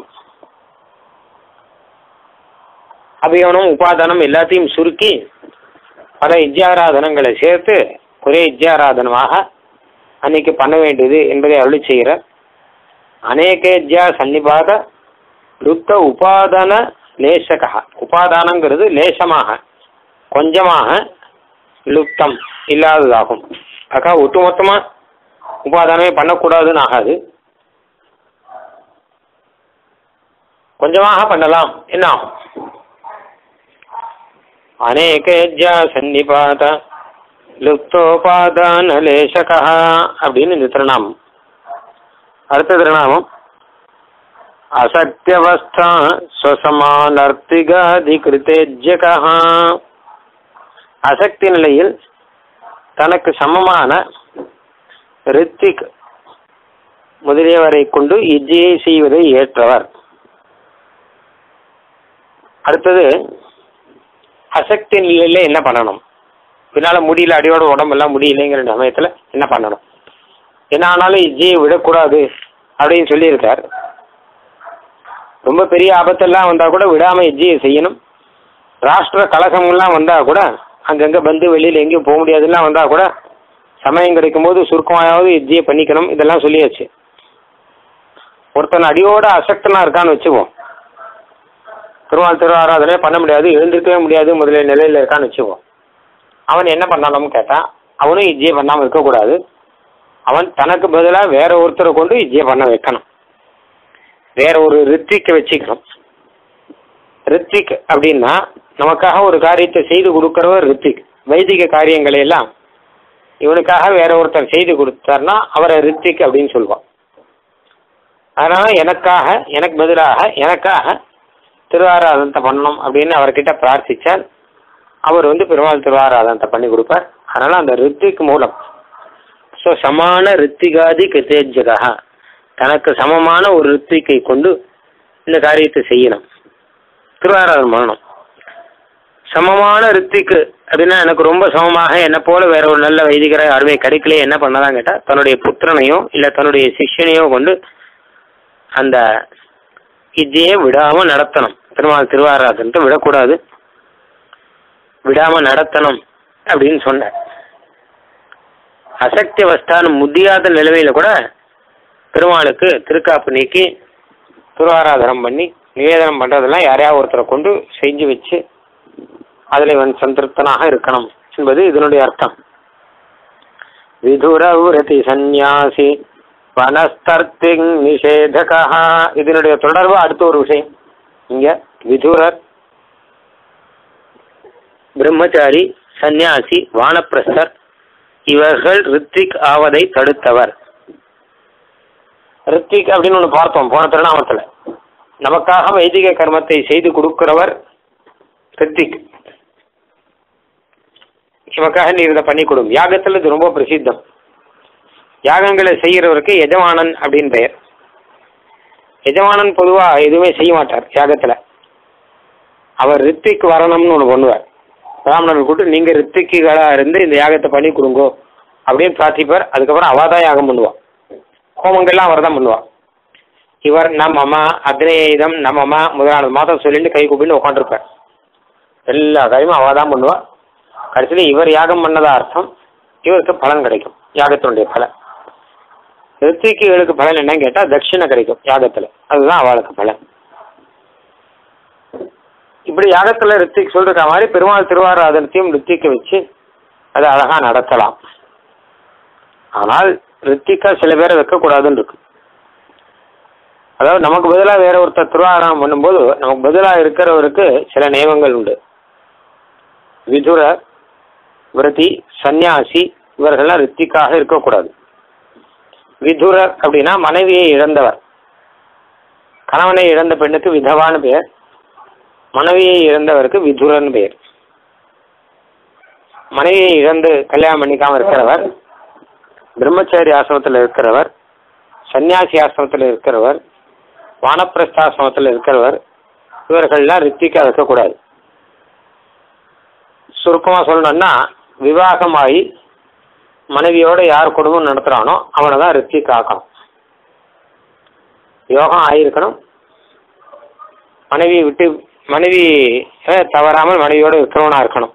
அபிகவனம் உபாதானம் எல்லாத்தையும் சுருக்கி பல இஜ்யாராதனங்களை சேர்த்து ஒரே இஜ்யாராதனமாக அன்னைக்கு பண்ண வேண்டியது என்பதை அருளி செய்கிற அநேகேஜ்யா சன்னிபாத லுத்த உபாதான லேசகா உபாதானங்கிறது லேசமாக கொஞ்சமாக லுப்தம் இல்லாததாகும் அக்கா ஒட்டுமொத்தமாக உபாதானமே பண்ணக்கூடாதுன்னு ஆகாது கொஞ்சமாக பண்ணலாம் என்ன ஆகும் அநேகேஜ்யா சன்னிபாத லுப்தோபாதான லேசகா அப்படின்னு இந்த திருநாமம் அடுத்த திருநாமம் அசத்தியவஸ்தா ஸ்வசமானர்த்திகாதிகிருத்தேஜ்யகா அசக்தி நிலையில் தனக்கு சமமான ரித்திக் முதலியவரை கொண்டு இஜ்ஜையை செய்வதை ஏற்றவர் அடுத்தது அசக்தி நிலையில என்ன பண்ணணும் பின்னால முடியல அடியோட உடம்பெல்லாம் முடியலைங்கிற சமயத்தில் என்ன பண்ணணும் என்ன ஆனாலும் இஜ்ஜையை விடக்கூடாது அப்படின்னு சொல்லியிருக்கார் ரொம்ப பெரிய ஆபத்தெல்லாம் வந்தால் கூட விடாமல் இஜ்ஜையை செய்யணும் ராஷ்டிர கலகங்கள்லாம் வந்தால் கூட அங்கங்கே பந்து வெளியில் எங்கேயும் போக முடியாதுலாம் வந்தால் கூட சமயம் கிடைக்கும் போது சுருக்கமாயாவது இஜ்ஜியை பண்ணிக்கணும் இதெல்லாம் சொல்லியாச்சு ஒருத்தன் அடியோட அசக்தனா இருக்கான்னு வச்சுப்போம் திருவாள் திருவாராதனை பண்ண முடியாது எழுந்திருக்கவே முடியாது முதலிய நிலையில் இருக்கான்னு வச்சுப்போம் அவன் என்ன பண்ணணும்னு கேட்டால் அவனும் இஜ்ஜியை பண்ணாமல் இருக்கக்கூடாது அவன் தனக்கு பதிலாக வேற ஒருத்தரை கொண்டு இஜ்ஜியை பண்ண வைக்கணும் வேற ஒரு ரித்விக்கை வச்சுக்கணும் ரித்விக் அப்படின்னா நமக்காக ஒரு காரியத்தை செய்து கொடுக்கிறவர் ரித்விக் வைதிக காரியங்களை எல்லாம் இவனுக்காக வேற ஒருத்தர் செய்து கொடுத்தார்னா அவரை ரித்விக் அப்படின்னு சொல்லுவான் அதனால எனக்காக எனக்கு பதிலாக எனக்காக திருவாராதனத்தை பண்ணணும் அப்படின்னு அவர்கிட்ட பிரார்த்திச்சால் அவர் வந்து பெருமாள் திருவாராதனத்தை பண்ணி கொடுப்பார் அதனால அந்த ரித்விக் மூலம் ஸோ சமான ரித்திகாதி கிருத்தேஜகா தனக்கு சமமான ஒரு ரித்விக்கை கொண்டு இந்த காரியத்தை செய்யணும் திருவாராதனம் பண்ணணும் சமமான ரித்திக்கு அப்படின்னா எனக்கு ரொம்ப சமமாக என்னை போல வேற ஒரு நல்ல வைதிகர யாருமே கிடைக்கல என்ன பண்ணதான் கேட்டால் தன்னுடைய புத்திரனையோ இல்லை தன்னுடைய சிஷ்யனையோ கொண்டு அந்த இதையே விடாம நடத்தணும் திருமால் திருவாராதனத்தை விடக்கூடாது விடாம நடத்தணும் அப்படின்னு சொன்னார் அசக்தி அவஸ்தான முடியாத நிலைமையில கூட பெருமாளுக்கு திருக்காப்பு நீக்கி திருவாராதனம் பண்ணி நிவேதனம் பண்றதெல்லாம் யாரையாவது ஒருத்தரை கொண்டு செஞ்சு வச்சு அதில் இவன் சந்திருப்தனாக இருக்கணும் என்பது இதனுடைய அர்த்தம் விதுரவுரதி சந்நியாசி வனஸ்தர்த்திங் நிஷேதகா இதனுடைய தொடர்பு அடுத்த ஒரு விஷயம் இங்க விதுரர் பிரம்மச்சாரி சந்நியாசி வானப்பிரஸ்தர் இவர்கள் ரித்விக் ஆவதை தடுத்தவர் ரித்விக் அப்படின்னு ஒன்று பார்த்தோம் போன திருநாமத்தில் நமக்காக வைதிக கர்மத்தை செய்து கொடுக்கிறவர் ரித்விக் நமக்காக நீ இதை பண்ணி கொடும் யாகத்தில் இது ரொம்ப பிரசித்தம் யாகங்களை செய்கிறவருக்கு எஜமானன் அப்படின்னு பெயர் எஜமானன் பொதுவாக எதுவுமே செய்ய மாட்டார் யாகத்தில் அவர் ரித்திக் வரணும்னு ஒன்று பண்ணுவார் பிராமணர்கள் கூட்டு நீங்கள் ரித்திக்குகளாக இருந்து இந்த யாகத்தை பண்ணி கொடுங்கோ அப்படின்னு பிரார்த்திப்பார் அதுக்கப்புறம் அவள் தான் யாகம் பண்ணுவாள் ஹோமங்கள்லாம் அவர் தான் பண்ணுவாள் இவர் நம் அம்மா அக்னேயுதம் நம்ம அம்மா முதலான மாதம் சொல்லிட்டு கை கூப்பிட்டு உட்காந்துருப்பார் எல்லா காரியமும் அவள் தான் பண்ணுவாள் கடைசியில் இவர் யாகம் பண்ணதா அர்த்தம் இவருக்கு பலன் கிடைக்கும் யாகத்தினுடைய பலன் ரித்திக்குகளுக்கு பலன் என்னன்னு கேட்டால் தட்சிணை கிடைக்கும் யாகத்தில் அதுதான் அவளுக்கு பலன் இப்படி யாகத்தில் ரித்திக் சொல்ற மாதிரி பெருமாள் திருவாராதனத்தையும் ரித்திக்க வச்சு அதை அழகாக நடத்தலாம் ஆனால் ரித்திக்கா சில பேரை வைக்கக்கூடாதுன்னு இருக்கு அதாவது நமக்கு பதிலாக வேற ஒருத்தர் திருவாரணம் பண்ணும்போது நமக்கு பதிலாக இருக்கிறவருக்கு சில நியமங்கள் உண்டு விதுர விரதி சந்நியாசி இவர்கள்லாம் ரித்திக்காக இருக்கக்கூடாது விதுரர் அப்படின்னா மனைவியை இழந்தவர் கணவனை இழந்த பெண்ணுக்கு விதவான்னு பெயர் மனைவியை இழந்தவருக்கு விதுரன் பெயர் மனைவியை இழந்து கல்யாணம் பண்ணிக்காம இருக்கிறவர் பிரம்மச்சாரி ஆசிரமத்தில் இருக்கிறவர் சன்னியாசி ஆசிரமத்தில் இருக்கிறவர் வானப்பிரஸ்தாசிரமத்தில் இருக்கிறவர் இவர்கள்லாம் ரித்திக்கா இருக்கக்கூடாது சுருக்கமாக சொல்லணும்னா விவாகமாகி மனைவியோட யார் குடும்பம் நடத்துகிறானோ அவனை தான் ரித்திக் ஆக்கணும் யோகம் ஆகியிருக்கணும் மனைவியை விட்டு மனைவி தவறாமல் மனைவியோடு இருக்கிறவனா இருக்கணும்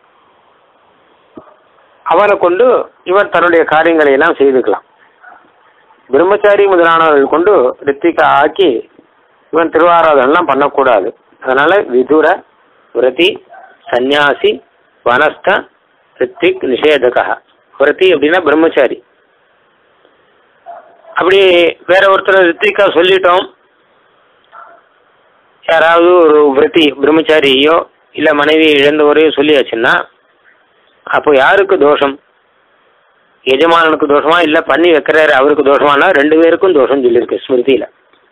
அவனை கொண்டு இவன் தன்னுடைய காரியங்களை எல்லாம் செய்துக்கலாம் பிரம்மச்சாரி முதலானவர்கள் கொண்டு ரித்திகா ஆக்கி இவன் திருவாராதனெல்லாம் பண்ணக்கூடாது அதனால விதுர விரதி சந்நியாசி வனஸ்த ரித்திக் நிஷேதகா விரதி அப்படின்னா பிரம்மச்சாரி அப்படி வேற ஒருத்தர் ரித்திகா சொல்லிட்டோம் யாராவது ஒரு விரத்தி பிரம்மச்சாரியோ இல்லை மனைவி இழந்தவரையோ சொல்லியாச்சுன்னா அப்போ யாருக்கு தோஷம் எஜமானனுக்கு தோஷமா இல்லை பண்ணி வைக்கிறாரு அவருக்கு தோஷமானா ரெண்டு பேருக்கும் தோஷம் சொல்லியிருக்கு ஸ்மிருதியில்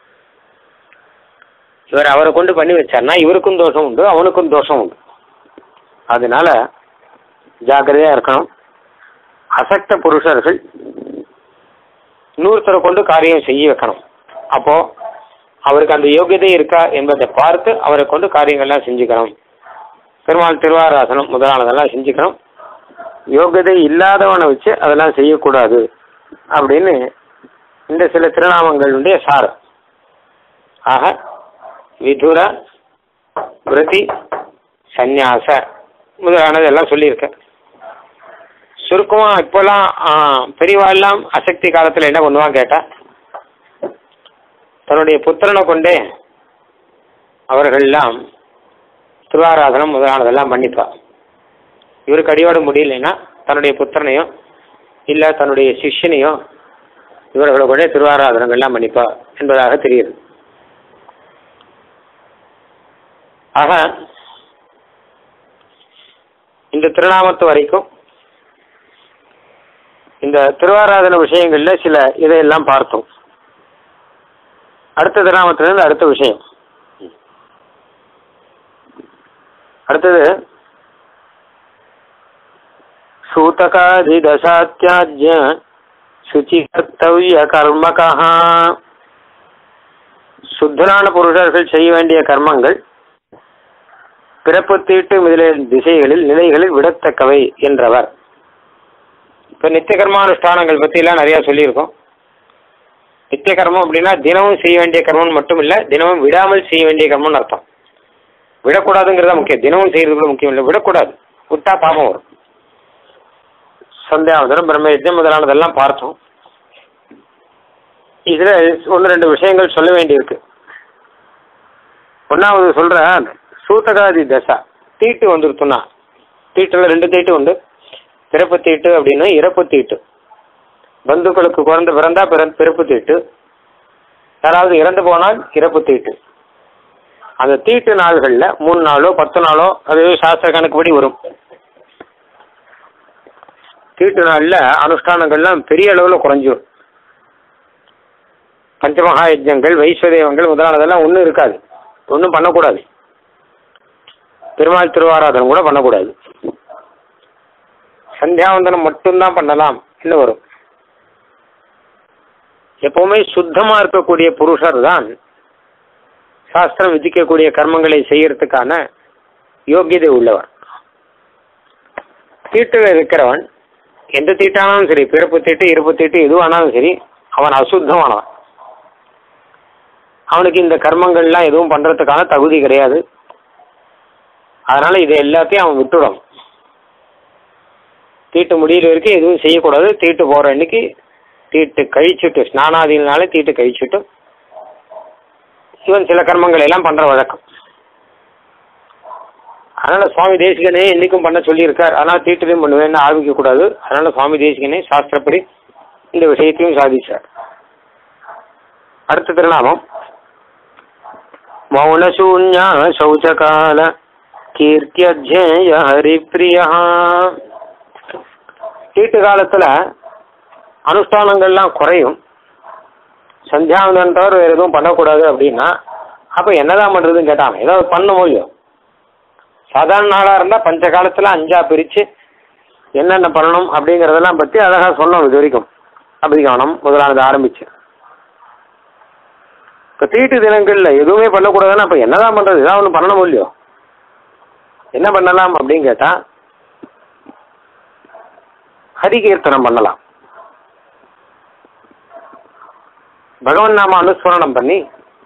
இவர் அவரை கொண்டு பண்ணி வச்சார்னா இவருக்கும் தோஷம் உண்டு அவனுக்கும் தோஷம் உண்டு அதனால ஜாக்கிரதையாக இருக்கணும் அசக்த புருஷர்கள் இன்னொருத்தரை கொண்டு காரியம் செய்ய வைக்கணும் அப்போ அவருக்கு அந்த யோகியதை இருக்கா என்பதை பார்த்து அவரை கொண்டு காரியங்கள்லாம் செஞ்சுக்கணும் பெருமாள் திருவாராசனம் முதலானதெல்லாம் செஞ்சுக்கணும் யோகியதை இல்லாதவனை வச்சு அதெல்லாம் செய்யக்கூடாது அப்படின்னு இந்த சில திருநாமங்களுடைய சாரம் ஆக விதுர விரதி சந்நியாச முதலானதெல்லாம் சொல்லியிருக்கேன் சுருக்கமாக இப்போல்லாம் பெரியவாள்லாம் அசக்தி காலத்தில் என்ன பண்ணுவான் கேட்டால் தன்னுடைய புத்திரனை கொண்டே அவர்கள்லாம் திருவாராதனம் முதலானதெல்லாம் பண்ணிப்பா இவருக்கு அடியோட முடியலைன்னா தன்னுடைய புத்திரனையோ இல்லை தன்னுடைய சிஷ்யனையோ இவர்களை கொண்டே திருவாராதனங்கள்லாம் பண்ணிப்பா என்பதாக தெரியுது ஆக இந்த திருநாமத்து வரைக்கும் இந்த திருவாராதன விஷயங்கள்ல சில இதையெல்லாம் பார்த்தோம் அடுத்த திருநாமத்திலிருந்து அடுத்த விஷயம் அடுத்தது சூதகாதிதசாத்தியாஜ்ய சுச்சி கர்த்தவிய கர்மகா சுத்தரான புருஷர்கள் செய்ய வேண்டிய கர்மங்கள் பிறப்பு தீட்டு முதலிய திசைகளில் நிலைகளில் விடத்தக்கவை என்றவர் இப்போ நித்திய கர்மானுஷ்டானங்கள் பற்றிலாம் நிறையா சொல்லியிருக்கோம் நித்திய கர்மம் அப்படின்னா தினமும் செய்ய வேண்டிய கர்மம் மட்டும் இல்லை தினமும் விடாமல் செய்ய வேண்டிய கர்மம்னு அர்த்தம் விடக்கூடாதுங்கிறதா முக்கியம் தினமும் செய்யறது கூட முக்கியம் இல்லை விடக்கூடாது விட்டா பாபம் வரும் சந்தியாவதனம் பிரம்மயஜம் முதலானதெல்லாம் பார்த்தோம் இதில் ஒன்று ரெண்டு விஷயங்கள் சொல்ல வேண்டியிருக்கு ஒன்றாவது சொல்கிறேன் சூத்தகாதி தசா தீட்டு வந்துருத்துனா தீட்டில் ரெண்டு தீட்டு உண்டு பிறப்பு தீட்டு அப்படின்னா இறப்பு தீட்டு பந்துக்களுக்கு குழந்தை பிறந்தா பிற பிறப்பு தீட்டு யாராவது இறந்து போனால் இறப்பு தீட்டு அந்த தீட்டு நாள்களில் மூணு நாளோ பத்து நாளோ அது சாஸ்திர கணக்குப்படி வரும் தீட்டு நாளில் அனுஷ்டானங்கள்லாம் பெரிய அளவில் குறைஞ்சிரும் பஞ்சமகா யஜ்ஞங்கள் வைஸ்வதேவங்கள் முதலானதெல்லாம் ஒன்றும் இருக்காது ஒன்றும் பண்ணக்கூடாது பெருமாள் திருவாராதனம் கூட பண்ணக்கூடாது சந்தியாவந்தனம் மட்டும்தான் பண்ணலாம் என்ன வரும் எப்பவுமே சுத்தமா இருக்கக்கூடிய புருஷர் தான் சாஸ்திரம் விதிக்கக்கூடிய கர்மங்களை செய்யறதுக்கான யோகியதை உள்ளவர் தீட்டுல இருக்கிறவன் எந்த தீட்டானாலும் சரி பிறப்பு தீட்டு இறப்பு தீட்டு எதுவானாலும் சரி அவன் அசுத்தமானவன் அவனுக்கு இந்த கர்மங்கள்லாம் எதுவும் பண்றதுக்கான தகுதி கிடையாது அதனால இது எல்லாத்தையும் அவன் விட்டுடும் தீட்டு முடியிற வரைக்கும் எதுவும் செய்யக்கூடாது தீட்டு போற அன்னைக்கு தீட்டு கழிச்சுட்டு ஸ்நானாதினாலே தீட்டு கழிச்சுட்டு இவன் சில கர்மங்கள் எல்லாம் பண்ற வழக்கம் அதனால சுவாமி தேசிகனே என்னைக்கும் பண்ண சொல்லியிருக்கார் ஆனால் தீட்டுலையும் பண்ணுவேன்னு ஆரம்பிக்க கூடாது அதனால சுவாமி தேசிகனே சாஸ்திரப்படி இந்த விஷயத்தையும் சாதிச்சார் அடுத்த திருநாமம் மௌனசூன்யா சௌச்சகால கீர்த்தியஜேய ஹரிப்பிரியா தீட்டு காலத்துல அனுஷ்டானங்கள்லாம் குறையும் சந்தியாவந்தன் தவிர வேறு எதுவும் பண்ணக்கூடாது அப்படின்னா அப்போ என்னதான் பண்ணுறதுன்னு கேட்டாங்க ஏதாவது பண்ண முடியும் சாதாரண நாளாக இருந்தால் பஞ்ச காலத்தில் அஞ்சா பிரித்து என்னென்ன பண்ணணும் அப்படிங்கிறதெல்லாம் பற்றி அழகாக சொன்னோம் இது வரைக்கும் அபிகவனம் முதலானது ஆரம்பிச்சு இப்போ தீட்டு தினங்களில் எதுவுமே பண்ணக்கூடாதுன்னா அப்போ என்னதான் பண்ணுறது ஏதாவது ஒன்று பண்ணணும் இல்லையோ என்ன பண்ணலாம் அப்படின்னு கேட்டால் ஹரிகீர்த்தனம் பண்ணலாம் பகவன் நாம அனுஸ்மரணம் பண்ணி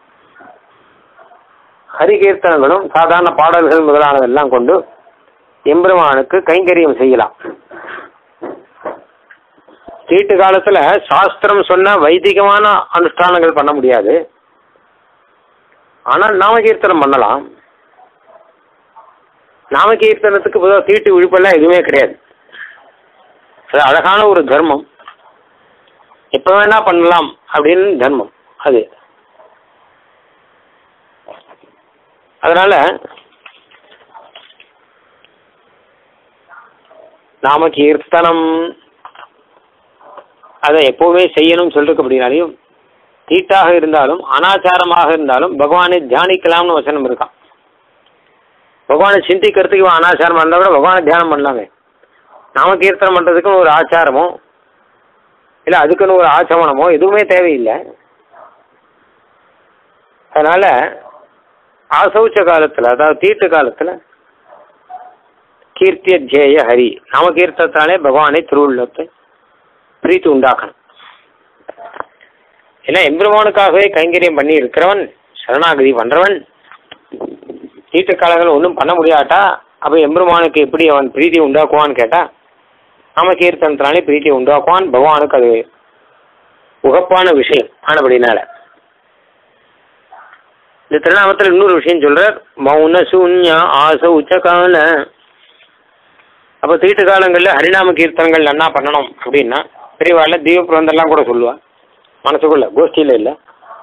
ஹரிகீர்த்தனங்களும் சாதாரண பாடல்கள் முதலானதெல்லாம் கொண்டு எம்பெருமானுக்கு கைங்கரியம் செய்யலாம் தீட்டு காலத்துல சாஸ்திரம் சொன்ன வைதிகமான அனுஷ்டானங்கள் பண்ண முடியாது ஆனால் நாமகீர்த்தனம் பண்ணலாம் நாமகீர்த்தனத்துக்கு பொதுவாக தீட்டு விழுப்பெல்லாம் எதுவுமே கிடையாது அது அழகான ஒரு தர்மம் எப்போ வேணா பண்ணலாம் அப்படின்னு தர்மம் அது அதனால நாம கீர்த்தனம் அதை எப்பவுமே செய்யணும்னு சொல்லிருக்கு அப்படின்னாலையும் தீட்டாக இருந்தாலும் அனாச்சாரமாக இருந்தாலும் பகவானை தியானிக்கலாம்னு வசனம் இருக்கான் பகவானை சிந்திக்கிறதுக்கு இவன் அனாச்சாரமாக இருந்தால் கூட பகவானை தியானம் பண்ணலாமே நாம கீர்த்தனம் பண்ணுறதுக்குன்னு ஒரு ஆச்சாரமோ இல்லை அதுக்குன்னு ஒரு ஆச்சமனமோ எதுவுமே தேவையில்லை அதனால ஆசௌச்ச காலத்தில் அதாவது தீட்டு காலத்தில் கீர்த்திய ஜேய ஹரி நாம கீர்த்தத்தாலே பகவானை திருவுள்ளத்தை பிரீத்தி உண்டாக்கணும் ஏன்னா எம்பெருமானுக்காகவே கைங்கரியம் பண்ணி இருக்கிறவன் சரணாகதி பண்றவன் தீட்டு காலங்கள் ஒன்றும் பண்ண முடியாட்டா அப்போ எம்பெருமானுக்கு எப்படி அவன் பிரீத்தி உண்டாக்குவான்னு கேட்டா நாம கீர்த்தனத்தினாலே பிரீத்தியை உண்டாக்குவான் பகவானுக்கு அது உகப்பான விஷயம் ஆனபடினால இந்த திருநாமத்தில் இன்னொரு விஷயம் சொல்றார் மௌன சூன்யா ஆச உச்சகால அப்போ தீட்டு காலங்களில் ஹரிநாம கீர்த்தனங்கள் நன்னா பண்ணணும் அப்படின்னா பெரியவாள்ல தீப பிரபந்தெல்லாம் கூட சொல்லுவா மனசுக்குள்ள கோஷ்டியில் இல்லை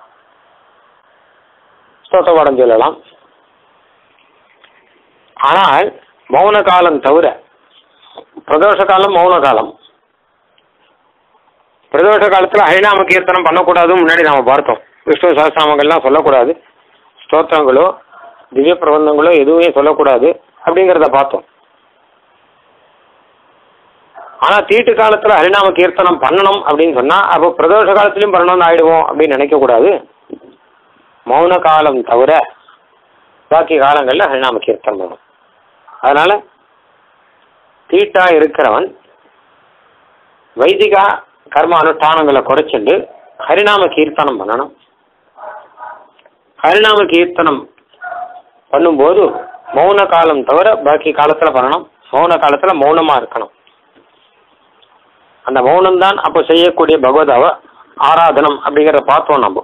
ஸ்தோத்த பாடம் சொல்லலாம் ஆனால் மௌன காலம் தவிர பிரதோஷ காலம் மௌன காலம் பிரதோஷ காலத்தில் ஹரிநாம கீர்த்தனம் பண்ணக்கூடாதுன்னு முன்னாடி நாம் பார்த்தோம் விஷ்ணு சகசிரநாமங்கள்லாம் சொல்லக்கூடாது ஸ்தோத்திரங்களோ திவ்ய பிரபந்தங்களோ எதுவுமே சொல்லக்கூடாது அப்படிங்கிறத பார்த்தோம் ஆனால் தீட்டு காலத்தில் ஹரிநாம கீர்த்தனம் பண்ணணும் அப்படின்னு சொன்னால் அப்போ பிரதோஷ காலத்துலையும் பண்ணணும்னு ஆயிடுவோம் அப்படின்னு நினைக்கக்கூடாது மௌன காலம் தவிர பாக்கி காலங்களில் ஹரிநாம கீர்த்தனம் பண்ணணும் அதனால் தீட்டா இருக்கிறவன் வைதிகா கர்ம அனுஷ்டானங்களை குறைச்சிட்டு ஹரிநாம கீர்த்தனம் பண்ணணும் ஹரிநாம கீர்த்தனம் பண்ணும்போது மௌன காலம் தவிர பாக்கி காலத்தில் பண்ணணும் மௌன காலத்தில் மௌனமாக இருக்கணும் அந்த மௌனம் தான் அப்போ செய்யக்கூடிய பகவத் அவ ஆராதனம் அப்படிங்கிறத பார்த்தோம் நம்ம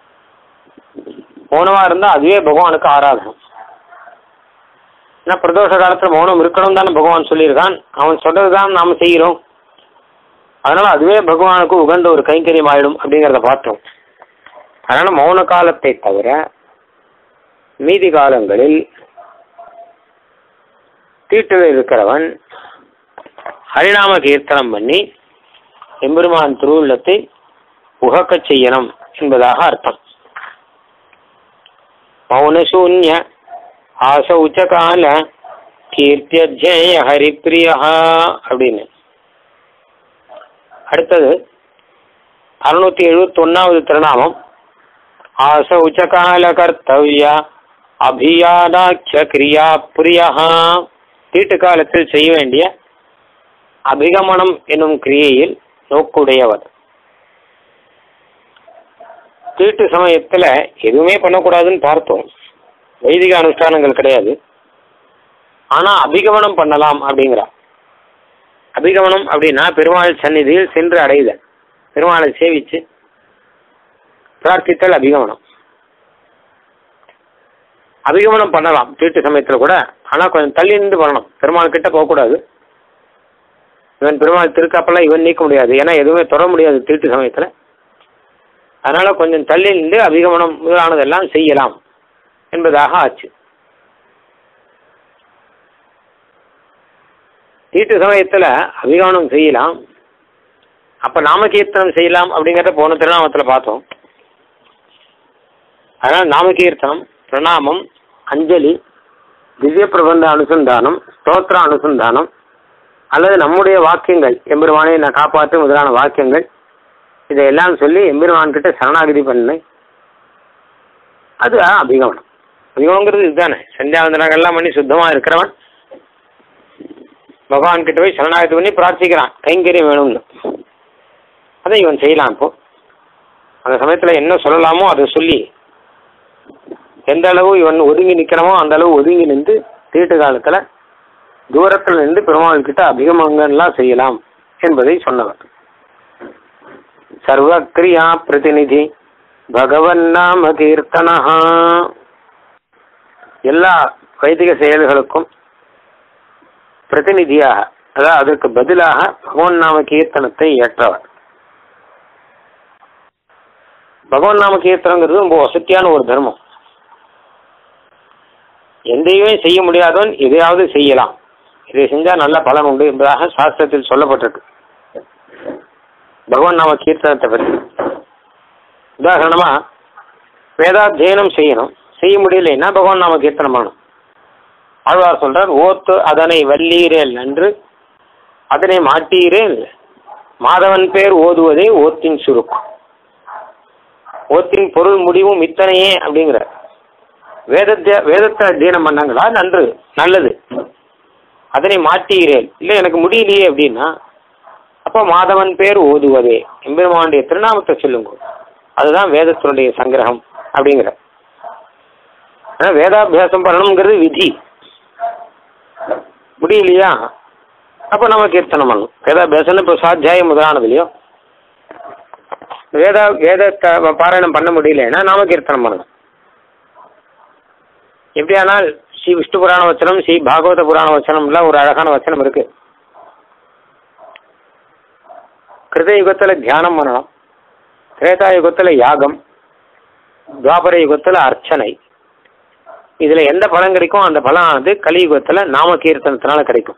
மௌனமாக இருந்தால் அதுவே பகவானுக்கு ஆராதனம் ஏன்னா பிரதோஷ காலத்தில் மௌனம் இருக்கணும் தானே பகவான் சொல்லியிருக்கான் அவன் சொல்றது தான் நாம் செய்கிறோம் அதனால அதுவே பகவானுக்கு உகந்த ஒரு கைங்கரியம் ஆயிடும் அப்படிங்கிறத பார்த்தோம் அதனால மௌன காலத்தை தவிர மீதி காலங்களில் தீட்டுல இருக்கிறவன் ஹரிநாம கீர்த்தனம் பண்ணி எம்பெருமான் திருவுள்ளத்தை உகக்கச் செய்யணும் என்பதாக அர்த்தம் மௌனசூன்ய ஆசௌச்ச கால கீர்த்தியஜேய ஹரிப்பிரியா அப்படின்னு அடுத்தது அறுநூத்தி எழுபத்தி ஒன்னாவது திருநாமம் ஆசௌச்ச கால கர்த்தவ்ய அபியாதாக்கிய கிரியா பிரியா தீட்டு காலத்தில் செய்ய வேண்டிய அபிகமனம் என்னும் கிரியையில் நோக்குடையவர் தீட்டு சமயத்துல எதுவுமே பண்ணக்கூடாதுன்னு பார்த்தோம் வைதிக அனுஷ்டானங்கள் கிடையாது ஆனா அபிகமனம் பண்ணலாம் அப்படிங்கிறா அபிகமனம் அப்படின்னா பெருமாள் சந்நிதியில் சென்று அடைதல் பெருமாளை சேவிச்சு பிரார்த்தித்தல் அபிகமனம் அபிகமனம் பண்ணலாம் தீட்டு சமயத்துல கூட ஆனா கொஞ்சம் தள்ளி நின்று பண்ணணும் பெருமாள் கிட்ட போகக்கூடாது இவன் பெருமாள் திருக்காப்பெல்லாம் இவன் நீக்க முடியாது ஏன்னா எதுவுமே தொட முடியாது தீட்டு சமயத்துல அதனால கொஞ்சம் தள்ளி நின்று அபிகமனம் முதலானதெல்லாம் செய்யலாம் என்பதாக ஆச்சு தீட்டு சமயத்துல அபிகமனம் செய்யலாம் அப்ப நாமகீர்த்தனம் செய்யலாம் அப்படிங்கிறத போன திருநாமத்துல பார்த்தோம் அதனால நாமகீர்த்தனம் பிரணாமம் அஞ்சலி திவ்ய பிரபந்த அனுசந்தானம் ஸ்தோத்திர அனுசந்தானம் அல்லது நம்முடைய வாக்கியங்கள் எம்பெருமானை நான் காப்பாற்று முதலான வாக்கியங்கள் இதையெல்லாம் சொல்லி எம்பெருமான் கிட்ட சரணாகதி பண்ணு அது அபிகமனம் அபிகமங்கிறது இதுதானே சந்தியாவந்தனங்கள்லாம் பண்ணி சுத்தமா இருக்கிறவன் பகவான் கிட்ட போய் சரணாகதி பண்ணி பிரார்த்திக்கிறான் கைங்கரியம் வேணும்னு அதை இவன் செய்யலாம் இப்போ அந்த சமயத்துல என்ன சொல்லலாமோ அதை சொல்லி எந்த அளவு இவன் ஒதுங்கி நிற்கிறமோ அந்த அளவு ஒதுங்கி நின்று தீட்டு காலத்துல தூரத்தில் நின்று பெருமாள் கிட்ட அபிகமங்கள்லாம் செய்யலாம் என்பதை சொன்னவர் சர்வக்ரியா பிரதிநிதி பகவன் நாம கீர்த்தனா எல்லா வைதிக செயல்களுக்கும் பிரதிநிதியாக அதாவது அதற்கு பதிலாக பகவான் நாம கீர்த்தனத்தை ஏற்றவர் பகவான் நாம கீர்த்தனங்கிறது ரொம்ப வசதியான ஒரு தர்மம் எந்தையுமே செய்ய முடியாதவன் எதையாவது செய்யலாம் இதை செஞ்சா நல்ல பலன் உண்டு என்பதாக சாஸ்திரத்தில் சொல்லப்பட்டிருக்கு பகவான் நாம கீர்த்தனத்தை பற்றி உதாரணமா வேதாத்தியனம் செய்யணும் செய்ய முடியலைன்னா பகவான் நாம கீர்த்தனம் பண்ணணும் ஆழ்வார் சொல்றார் ஓத்து அதனை வல்லீரேல் நன்று அதனை மாட்டீரேல் மாதவன் பேர் ஓதுவதே ஓத்தின் சுருக்கம் ஓத்தின் பொருள் முடிவும் இத்தனையே அப்படிங்கிற வேதத்தை வேதத்தை அத்தியனம் பண்ணாங்களா நன்று நல்லது அதனை மாட்டீரேன் இல்லை எனக்கு முடியலையே அப்படின்னா அப்போ மாதவன் பேர் ஓதுவதே எம்பெருமானுடைய திருநாமத்தை சொல்லுங்க அதுதான் வேதத்தினுடைய சங்கிரகம் அப்படிங்கிற ஆனால் வேதாபியாசம் பண்ணணுங்கிறது விதி முடியலையா அப்போ நம்ம கீர்த்தனம் பண்ணணும் வேதாபியாசம் இப்போ சாத்தியாயம் முதலானதுலையோ வேத வேதத்தை பாராயணம் பண்ண முடியலன்னா நாம கீர்த்தனம் பண்ணணும் எப்படியானால் ஸ்ரீ விஷ்ணு புராண வச்சனம் ஸ்ரீ பாகவத புராண வச்சனம்லாம் ஒரு அழகான வச்சனம் இருக்கு கிருத யுகத்துல தியானம் பண்ணணும் திரேதா யுகத்துல யாகம் துவாபர யுகத்துல அர்ச்சனை இதுல எந்த பலன் கிடைக்கும் அந்த பலனானது கலியுகத்துல நாம கீர்த்தனத்தினால கிடைக்கும்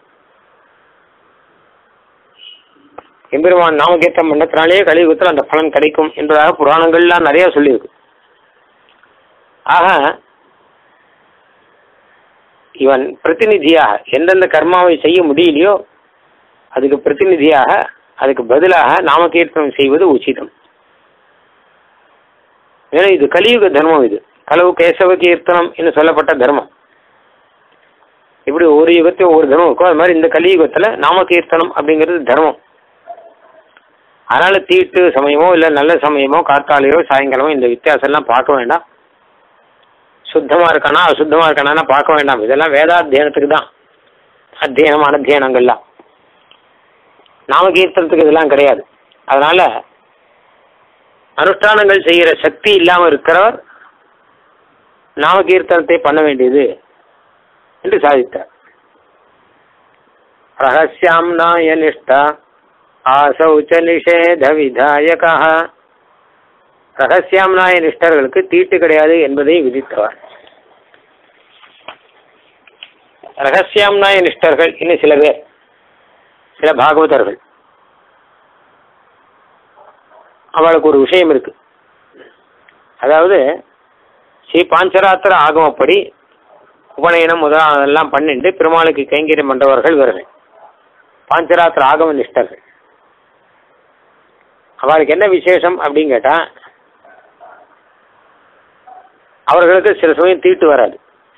எம்பெருமான் நாம கீர்த்தனம் பண்ணத்தினாலேயே கலியுகத்துல அந்த பலன் கிடைக்கும் என்பதாக புராணங்கள்லாம் நிறைய சொல்லியிருக்கு ஆக இவன் பிரதிநிதியாக எந்தெந்த கர்மாவை செய்ய முடியலையோ அதுக்கு பிரதிநிதியாக அதுக்கு பதிலாக நாமகீர்த்தனம் செய்வது உச்சிதம் ஏன்னா இது கலியுக தர்மம் இது கலவு கேசவ கீர்த்தனம் என்று சொல்லப்பட்ட தர்மம் இப்படி ஒரு யுகத்தை ஒவ்வொரு தர்மம் இருக்கும் அது மாதிரி இந்த கலியுகத்துல நாம கீர்த்தனம் அப்படிங்கிறது தர்மம் அதனால தீட்டு சமயமோ இல்லை நல்ல சமயமோ காத்தாலையோ சாயங்காலமோ இந்த வித்தியாசம் எல்லாம் பார்க்க வேண்டாம் சுத்தமா இருக்கானா அசுத்தமா இருக்கானா பார்க்க வேண்டாம் இதெல்லாம் வேதாத்தியனத்துக்கு தான் அத்தியனம் அனத்தியனங்கள்லாம் நாம கீர்த்தனத்துக்கு இதெல்லாம் கிடையாது அதனால அனுஷ்டானங்கள் செய்கிற சக்தி இல்லாமல் இருக்கிறவர் நாம கீர்த்தனத்தை பண்ண வேண்டியது என்று சாதித்தார் ரகசியாம் நாய நிஷ்டா ஆசௌ ச நிஷேத விதாயகா ரகசியாம்நாய நிஷ்டர்களுக்கு தீட்டு கிடையாது என்பதை விதித்தவர் ரகசியாம்நாய நிஷ்டர்கள் இன்னும் சில பேர் சில பாகவதர்கள் அவளுக்கு ஒரு விஷயம் இருக்கு அதாவது ஸ்ரீ பாஞ்சராத்திர ஆகமப்படி உபநயனம் முதலானதெல்லாம் பண்ணிட்டு பெருமாளுக்கு கைங்கரியம் பண்றவர்கள் இவர்கள் பாஞ்சராத்திர ஆகம நிஷ்டர்கள் அவளுக்கு என்ன விசேஷம் அப்படின்னு கேட்டா அவர்களுக்கு சில சமயம் தீட்டு வராது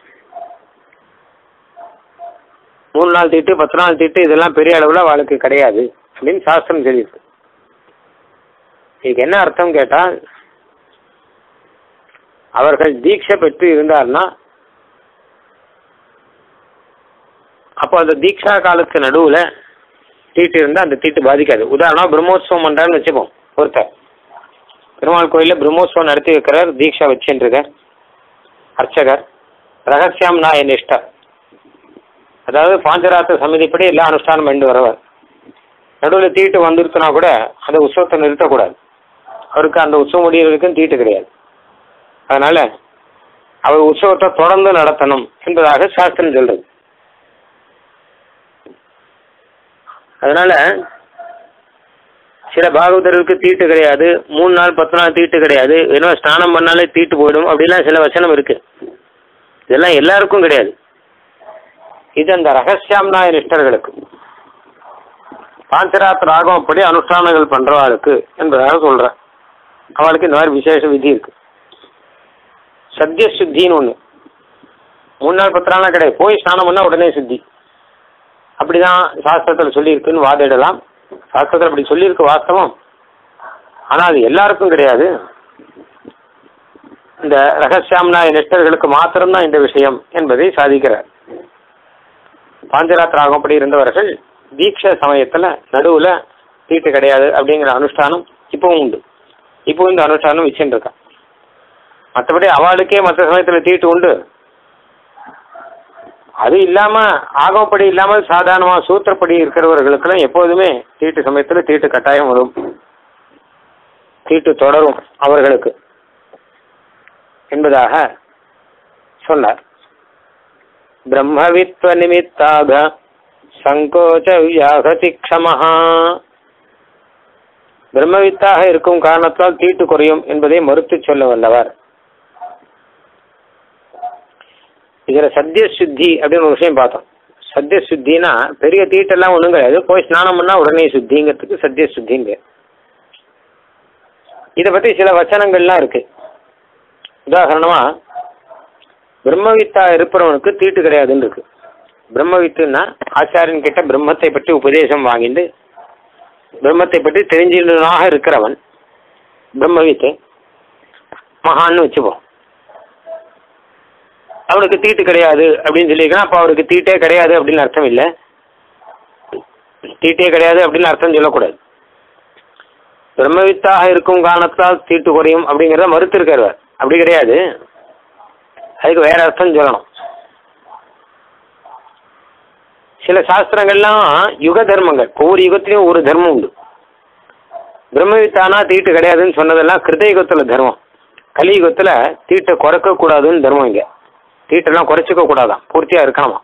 மூணு நாள் தீட்டு பத்து நாள் தீட்டு இதெல்லாம் பெரிய அளவில் அவளுக்கு கிடையாது அப்படின்னு சாஸ்திரம் சொல்லியிருக்கு இதுக்கு என்ன அர்த்தம் கேட்டால் அவர்கள் தீட்சை பெற்று இருந்தார்னா அப்போ அந்த தீட்சா காலத்து நடுவில் தீட்டு இருந்தால் அந்த தீட்டு பாதிக்காது உதாரணம் பிரம்மோத்சவம் பண்ணுறான்னு வச்சுப்போம் ஒருத்தர் பெருமாள் கோயிலில் பிரம்மோத்சவம் நடத்தி வைக்கிறார் தீட்சா வச்சுருக்கார் அர்ச்சகர் ரகசியம் நாய நிஷ்டர் அதாவது பாஞ்சராத்திர சமிதிப்படி எல்லா அனுஷ்டானம் பண்ணி வரவர் நடுவில் தீட்டு வந்துருச்சுனா கூட அந்த உற்சவத்தை நிறுத்தக்கூடாது அவருக்கு அந்த உற்சவம் முடிய வரைக்கும் தீட்டு கிடையாது அதனால அவர் உற்சவத்தை தொடர்ந்து நடத்தணும் என்பதாக சாஸ்திரம் சொல்றது அதனால சில பாகவதர்களுக்கு தீட்டு கிடையாது மூணு நாள் பத்து நாள் தீட்டு கிடையாது வெறும் ஸ்நானம் பண்ணாலே தீட்டு போயிடும் அப்படிலாம் சில வசனம் இருக்கு இதெல்லாம் எல்லாருக்கும் கிடையாது இது அந்த ரகசியாம்நாய நிஷ்டர்களுக்கு பாஞ்சராத்திர ஆகமப்படி அனுஷ்டானங்கள் பண்றவாளுக்கு என்பதாக சொல்றேன் அவளுக்கு இந்த மாதிரி விசேஷ விதி இருக்கு சத்திய சுத்தின்னு ஒன்று மூணு நாள் பத்து நாள்லாம் கிடையாது போய் ஸ்நானம் பண்ணால் உடனே சுத்தி அப்படிதான் சாஸ்திரத்தில் சொல்லியிருக்குன்னு வாதிடலாம் சாஸ்திரத்தில் அப்படி சொல்லியிருக்கு வாஸ்தவம் ஆனால் அது எல்லாருக்கும் கிடையாது இந்த ரகசியாம்நாய நிஷ்டர்களுக்கு மாத்திரம்தான் இந்த விஷயம் என்பதை சாதிக்கிறார் பாஞ்சராத்திர ஆகப்படி இருந்தவர்கள் தீட்சை சமயத்தில் நடுவில் தீட்டு கிடையாது அப்படிங்கிற அனுஷ்டானம் இப்பவும் உண்டு இப்போ இந்த அனுஷ்டானம் வச்சுட்டு இருக்கா மற்றபடி அவளுக்கே மற்ற சமயத்தில் தீட்டு உண்டு அது இல்லாம ஆகமப்படி இல்லாமல் சாதாரணமா சூத்திரப்படி இருக்கிறவர்களுக்கெல்லாம் எப்போதுமே தீட்டு சமயத்தில் தீட்டு கட்டாயம் வரும் தீட்டு தொடரும் அவர்களுக்கு என்பதாக சொன்னார் பிரம்மவித்வ நிமித்தாக சங்கோச்ச வியாகதி க்ஷமஹா பிரம்மவித்தாக இருக்கும் காரணத்தால் தீட்டு குறையும் என்பதை மறுத்து சொல்ல வல்லவர் இதுல சத்திய சுத்தி அப்படின்னு ஒரு விஷயம் பார்த்தோம் சத்திய சுத்தினா பெரிய தீட்டெல்லாம் ஒண்ணும் கிடையாது போய் ஸ்நானம் பண்ணா உடனே சுத்திங்கிறதுக்கு சத்திய சுத்திங்க இதை பத்தி சில வச்சனங்கள்லாம் இருக்கு உதாரணமா பிரம்மவித்தா இருப்பவனுக்கு தீட்டு கிடையாதுன்னு இருக்கு பிரம்மவித்துன்னா ஆச்சாரியன் கிட்ட பிரம்மத்தை பற்றி உபதேசம் வாங்கிட்டு பிரம்மத்தை பற்றி தெரிஞ்சிருந்தவனாக இருக்கிறவன் பிரம்மவித்து மகான்னு வச்சுப்போம் அவனுக்கு தீட்டு கிடையாது அப்படின்னு சொல்லியிருக்கான் அப்போ அவருக்கு தீட்டே கிடையாது அப்படின்னு அர்த்தம் இல்லை தீட்டே கிடையாது அப்படின்னு அர்த்தம் சொல்லக்கூடாது பிரம்மவித்தாக இருக்கும் காரணத்தால் தீட்டு குறையும் அப்படிங்கிறத மறுத்திருக்காரு அப்படி கிடையாது அதுக்கு வேற அர்த்தம் சொல்லணும் சில சாஸ்திரங்கள்லாம் யுக தர்மங்கள் ஒவ்வொரு யுகத்திலையும் ஒரு தர்மம் உண்டு பிரம்மவித்தானா தீட்டு கிடையாதுன்னு சொன்னதெல்லாம் கிருதயுகத்தில் தர்மம் கலியுகத்தில் தீட்டை குறைக்க கூடாதுன்னு தர்மம் இங்கே தீட்டெல்லாம் குறைச்சிக்க கூடாதான் பூர்த்தியாக இருக்கணுமா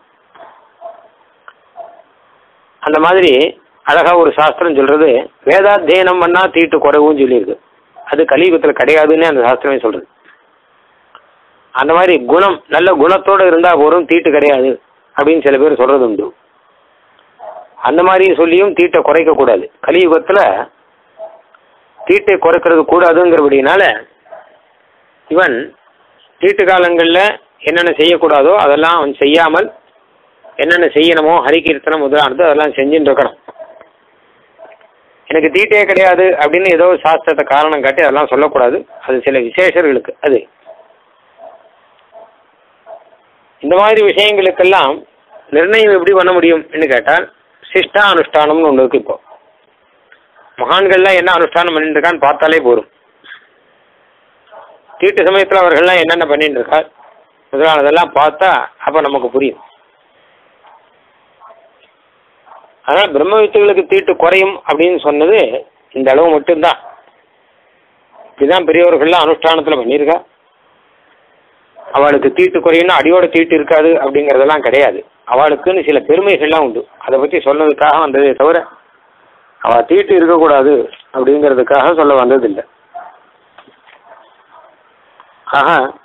அந்த மாதிரி அழகா ஒரு சாஸ்திரம் சொல்றது வேதாத்தியனம் பண்ணா தீட்டு குறைவும் சொல்லியிருக்கு அது கலியுகத்தில் கிடையாதுன்னு அந்த சாஸ்திரமே சொல்றது அந்த மாதிரி குணம் நல்ல குணத்தோடு இருந்தால் போதும் தீட்டு கிடையாது அப்படின்னு சில பேர் சொல்றது உண்டு அந்த மாதிரி சொல்லியும் தீட்டை குறைக்க கூடாது கலியுகத்தில் தீட்டை குறைக்கிறது கூடாதுங்கிறபடினால இவன் தீட்டு காலங்களில் என்னென்ன செய்யக்கூடாதோ அதெல்லாம் அவன் செய்யாமல் என்னென்ன செய்யணுமோ ஹரிகீர்த்தனம் முதலானது அதெல்லாம் செஞ்சுட்டு இருக்கணும் எனக்கு தீட்டே கிடையாது அப்படின்னு ஏதோ சாஸ்திரத்தை காரணம் காட்டி அதெல்லாம் சொல்லக்கூடாது அது சில விசேஷர்களுக்கு அது இந்த மாதிரி விஷயங்களுக்கெல்லாம் நிர்ணயம் எப்படி பண்ண முடியும்னு கேட்டால் சிஷ்டா அனுஷ்டானம்னு ஒன்று இருக்கு இப்போ மகான்கள்லாம் என்ன அனுஷ்டானம் பண்ணிட்டு இருக்கான்னு பார்த்தாலே போதும் தீட்டு சமயத்தில் அவர்கள்லாம் என்னென்ன பண்ணிட்டு இருக்கா முதலானதெல்லாம் பார்த்தா அப்போ நமக்கு புரியும் அதனால் பிரம்ம வித்துகளுக்கு தீட்டு குறையும் அப்படின்னு சொன்னது இந்த அளவு மட்டும்தான் இதுதான் பெரியவர்கள்லாம் அனுஷ்டானத்தில் பண்ணியிருக்கா அவளுக்கு தீட்டு குறையும்னா அடியோட தீட்டு இருக்காது அப்படிங்கிறதெல்லாம் கிடையாது அவளுக்குன்னு சில பெருமைகள்லாம் உண்டு அதை பற்றி சொன்னதுக்காக வந்ததே தவிர அவள் தீட்டு இருக்கக்கூடாது அப்படிங்கிறதுக்காக சொல்ல வந்ததில்லை ஆக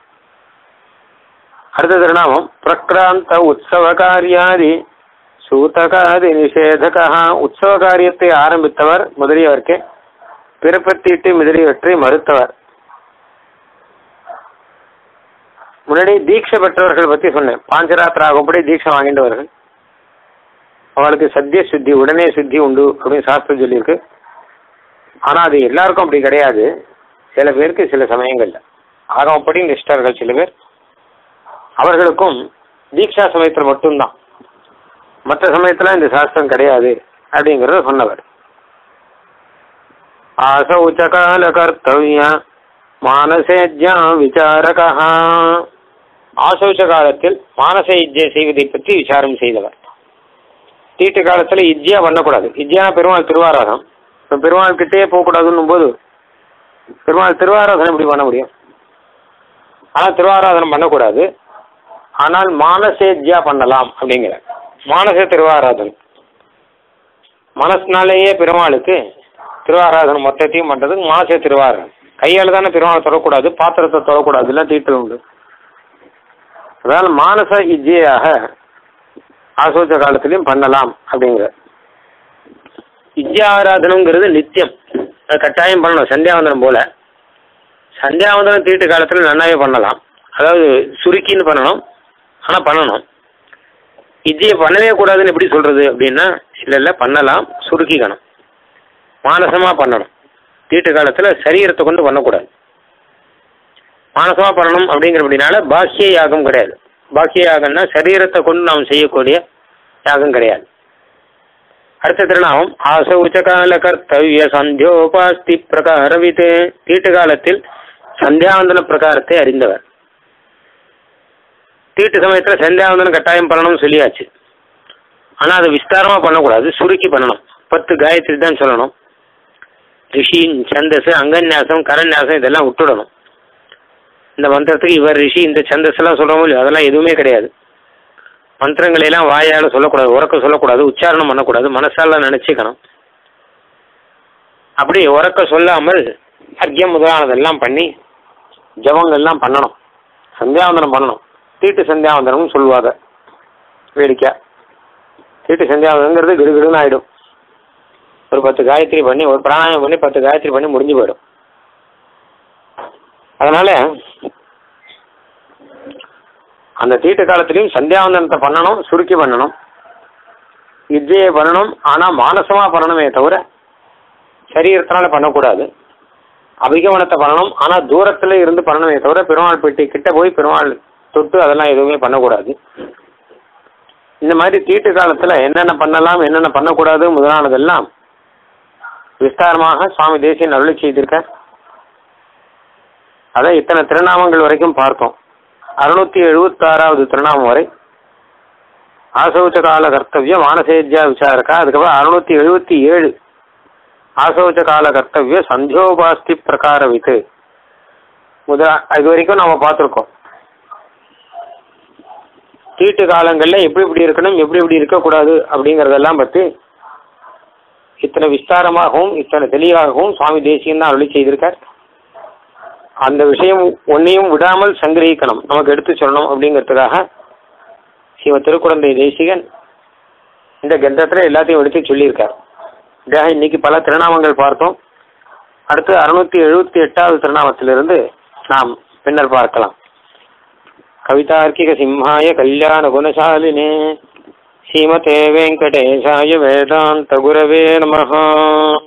அடுத்த திருநாமம் பிரக்ராந்த உற்சவ காரியாதி சூதகாதி நிஷேதகா உற்சவ காரியத்தை ஆரம்பித்தவர் முதலியவர்க்கே பிறப்பத்தீட்டு முதலியவற்றை மறுத்தவர் முன்னாடி தீட்சை பெற்றவர்கள் பற்றி சொன்னேன் பாஞ்சராத்திராகும்படி தீட்சை வாங்கின்றவர்கள் அவளுக்கு சத்திய சுத்தி உடனே சுத்தி உண்டு அப்படின்னு சாஸ்திரம் சொல்லியிருக்கு ஆனால் அது எல்லாருக்கும் அப்படி கிடையாது சில பேருக்கு சில சமயங்கள்ல ஆகமப்படி நிஷ்டர்கள் சில பேர் அவர்களுக்கும் தீட்சா சமயத்தில் மட்டும்தான் மற்ற சமயத்தில் இந்த சாஸ்திரம் கிடையாது அப்படிங்கிறத சொன்னவர் ஆசௌச்சகால கர்த்தவிய மானசேஜ்யா விசாரகா ஆசௌச்ச காலத்தில் மானச இஜ்ஜை செய்வதை பற்றி விசாரம் செய்தவர் தீட்டு காலத்தில் இஜ்ஜியா பண்ணக்கூடாது இஜ்ஜியா பெருமாள் திருவாராதனம் இப்போ பெருமாள் கிட்டே போகக்கூடாதுன்னும் போது பெருமாள் திருவாராதனம் எப்படி பண்ண முடியும் ஆனால் திருவாராதனம் பண்ணக்கூடாது ஆனால் மானசேஜ்யா பண்ணலாம் அப்படிங்கிற மானச திருவாராதனம் மனசுனாலேயே பெருமாளுக்கு திருவாராதனம் மொத்தத்தையும் பண்ணுறதுக்கு மானச திருவாராதனம் கையால் தானே பெருமாளை தொடக்கூடாது பாத்திரத்தை தொடக்கூடாது எல்லாம் தீட்டு உண்டு அதனால் மானச இஜ்ஜையாக ஆசோச்ச காலத்திலையும் பண்ணலாம் அப்படிங்கிற இஜ்ஜா ஆராதனங்கிறது நித்தியம் அது கட்டாயம் பண்ணணும் சந்தியாவந்தனம் போல சந்தியாவந்தனம் தீட்டு காலத்தில் நன்னாவே பண்ணலாம் அதாவது சுருக்கின்னு பண்ணணும் ஆனால் பண்ணணும் இஜ்ஜையை பண்ணவே கூடாதுன்னு எப்படி சொல்கிறது அப்படின்னா இல்லை இல்லை பண்ணலாம் சுருக்கிக்கணும் மானசமாக பண்ணணும் தீட்டு காலத்தில் சரீரத்தை கொண்டு பண்ணக்கூடாது மானசமாக பண்ணணும் அப்படிங்கிறபடினால பாக்கிய யாகம் கிடையாது பாக்கிய யாகம்னா சரீரத்தை கொண்டு நாம் செய்யக்கூடிய யாகம் கிடையாது அடுத்த திருநாமம் ஆசௌச்சகால கர்த்தவிய சந்தியோபாஸ்தி பிரகாரவித் தீட்டு காலத்தில் சந்தியாவந்தன பிரகாரத்தை அறிந்தவர் தீட்டு சமயத்தில் சந்தியாவந்தனம் கட்டாயம் பண்ணணும்னு சொல்லியாச்சு ஆனால் அதை விஸ்தாரமாக பண்ணக்கூடாது சுருக்கி பண்ணணும் பத்து காயத்ரி தான் சொல்லணும் ரிஷி சந்தஸ் அங்கன்யாசம் கரன்யாசம் இதெல்லாம் விட்டுடணும் இந்த மந்திரத்துக்கு இவர் ரிஷி இந்த சந்தஸ் எல்லாம் சொல்கிறோமோ இல்லையோ அதெல்லாம் எதுவுமே கிடையாது மந்திரங்களை எல்லாம் வாயால் சொல்லக்கூடாது உறக்க சொல்லக்கூடாது உச்சாரணம் பண்ணக்கூடாது மனசால நினச்சிக்கணும் அப்படி உறக்க சொல்லாமல் அர்க்கியம் முதலானதெல்லாம் பண்ணி ஜபங்கள்லாம் பண்ணணும் சந்தியாவந்தனம் பண்ணணும் தீட்டு சந்தியாவந்தனம்னு சொல்லுவாங்க வேடிக்கை தீட்டு சந்தியாவந்தனங்கிறது கிடுகிடுன்னு ஆகிடும் ஒரு பத்து காயத்ரி பண்ணி ஒரு பிராணாயம் பண்ணி பத்து காயத்ரி பண்ணி முடிஞ்சு போயிடும் அதனால அந்த தீட்டு காலத்திலையும் சந்தியாவந்தனத்தை பண்ணணும் சுருக்கி பண்ணணும் வித்யை பண்ணணும் ஆனால் மானசமாக பண்ணணுமே தவிர சரீரத்தினால பண்ணக்கூடாது அபிகமனத்தை பண்ணணும் ஆனால் தூரத்தில் இருந்து பண்ணணுமே தவிர பெருமாள் பெட்டி கிட்ட போய் பெருமாள் தொட்டு அதெல்லாம் எதுவுமே பண்ணக்கூடாது இந்த மாதிரி தீட்டு காலத்தில் என்னென்ன பண்ணலாம் என்னென்ன பண்ணக்கூடாது முதலானதெல்லாம் விஸ்தாரமாக சுவாமி தேசியன் அருளி செய்திருக்கார் அதான் இத்தனை திருநாமங்கள் வரைக்கும் பார்த்தோம் அறுநூத்தி எழுபத்தாறாவது திருநாமம் வரை ஆசௌச்ச கால கர்த்தவிய மானசேஜ்யா விசாரக்கா அதுக்கப்புறம் அறுநூத்தி எழுபத்தி ஏழு ஆசௌச்ச கால கர்த்தவிய சந்தியோபாஸ்தி பிரகாரவித்து முத இது வரைக்கும் நம்ம பார்த்துருக்கோம் தீட்டு காலங்களில் எப்படி இப்படி இருக்கணும் எப்படி இப்படி இருக்கக்கூடாது அப்படிங்கிறதெல்லாம் பற்றி இத்தனை விஸ்தாரமாகவும் இத்தனை தெளிவாகவும் சுவாமி தேசியம் தான் அருளி செய்திருக்கார் அந்த விஷயம் ஒன்றையும் விடாமல் சங்கிரகிக்கணும் நமக்கு எடுத்து சொல்லணும் அப்படிங்கிறதுக்காக சிவ திருக்குழந்தை தேசிகன் இந்த கிரந்தத்தில் எல்லாத்தையும் எடுத்து சொல்லியிருக்கார் இதாக இன்னைக்கு பல திருநாமங்கள் பார்த்தோம் அடுத்து அறுநூத்தி எழுபத்தி எட்டாவது திருநாமத்திலிருந்து நாம் பின்னர் பார்க்கலாம் கவிதார்க்கிக சிம்ஹாய கல்யாண குணசாலினே ஸ்ரீமதே வெங்கடேஷாய வேதாந்த குரவே நமஹ